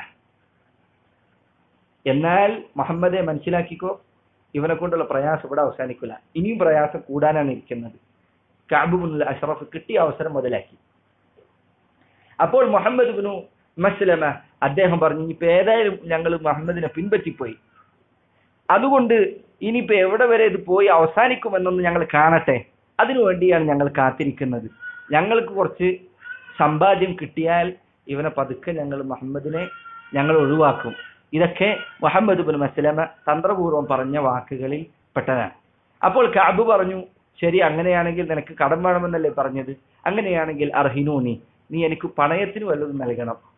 എന്നാൽ മുഹമ്മദെ മനസ്സിലാക്കിക്കോ ഇവനെ കൊണ്ടുള്ള പ്രയാസം ഇവിടെ അവസാനിക്കില്ല ഇനിയും പ്രയാസം കൂടാനാണ് ഇരിക്കുന്നത് കഅബുബ്നുൽ അഷ്റഫ് കിട്ടിയ അവസരം മുതലാക്കി അപ്പോൾ മുഹമ്മദ് ബിനു മസ്ലമ അദ്ദേഹം പറഞ്ഞു ഇനിയിപ്പോ ഏതായാലും ഞങ്ങൾ മുഹമ്മദിനെ പിൻപറ്റിപ്പോയി അതുകൊണ്ട് ഇനിയിപ്പോ എവിടെ വരെ ഇത് പോയി അവസാനിക്കുമെന്നൊന്ന് ഞങ്ങൾ കാണട്ടെ അതിനു വേണ്ടിയാണ് ഞങ്ങൾ കാത്തിരിക്കുന്നത് ഞങ്ങൾക്ക് കുറച്ച് സമ്പാദ്യം കിട്ടിയാൽ ഇവനെ പതുക്കെ ഞങ്ങൾ മുഹമ്മദിനെ ഞങ്ങൾ ഒഴിവാക്കും ഇതൊക്കെ മുഹമ്മദ് ബിൻ മസ്ലമ തന്ത്രപൂർവ്വം പറഞ്ഞ വാക്കുകളിൽ പെട്ടതാണ് അപ്പോൾ കാബ് പറഞ്ഞു ശരി അങ്ങനെയാണെങ്കിൽ നിനക്ക് കടം വേണമെന്നല്ലേ പറഞ്ഞത് അങ്ങനെയാണെങ്കിൽ അർഹിനൂനി നീ എനിക്ക് പണയത്തിന് വല്ലതും നൽകണം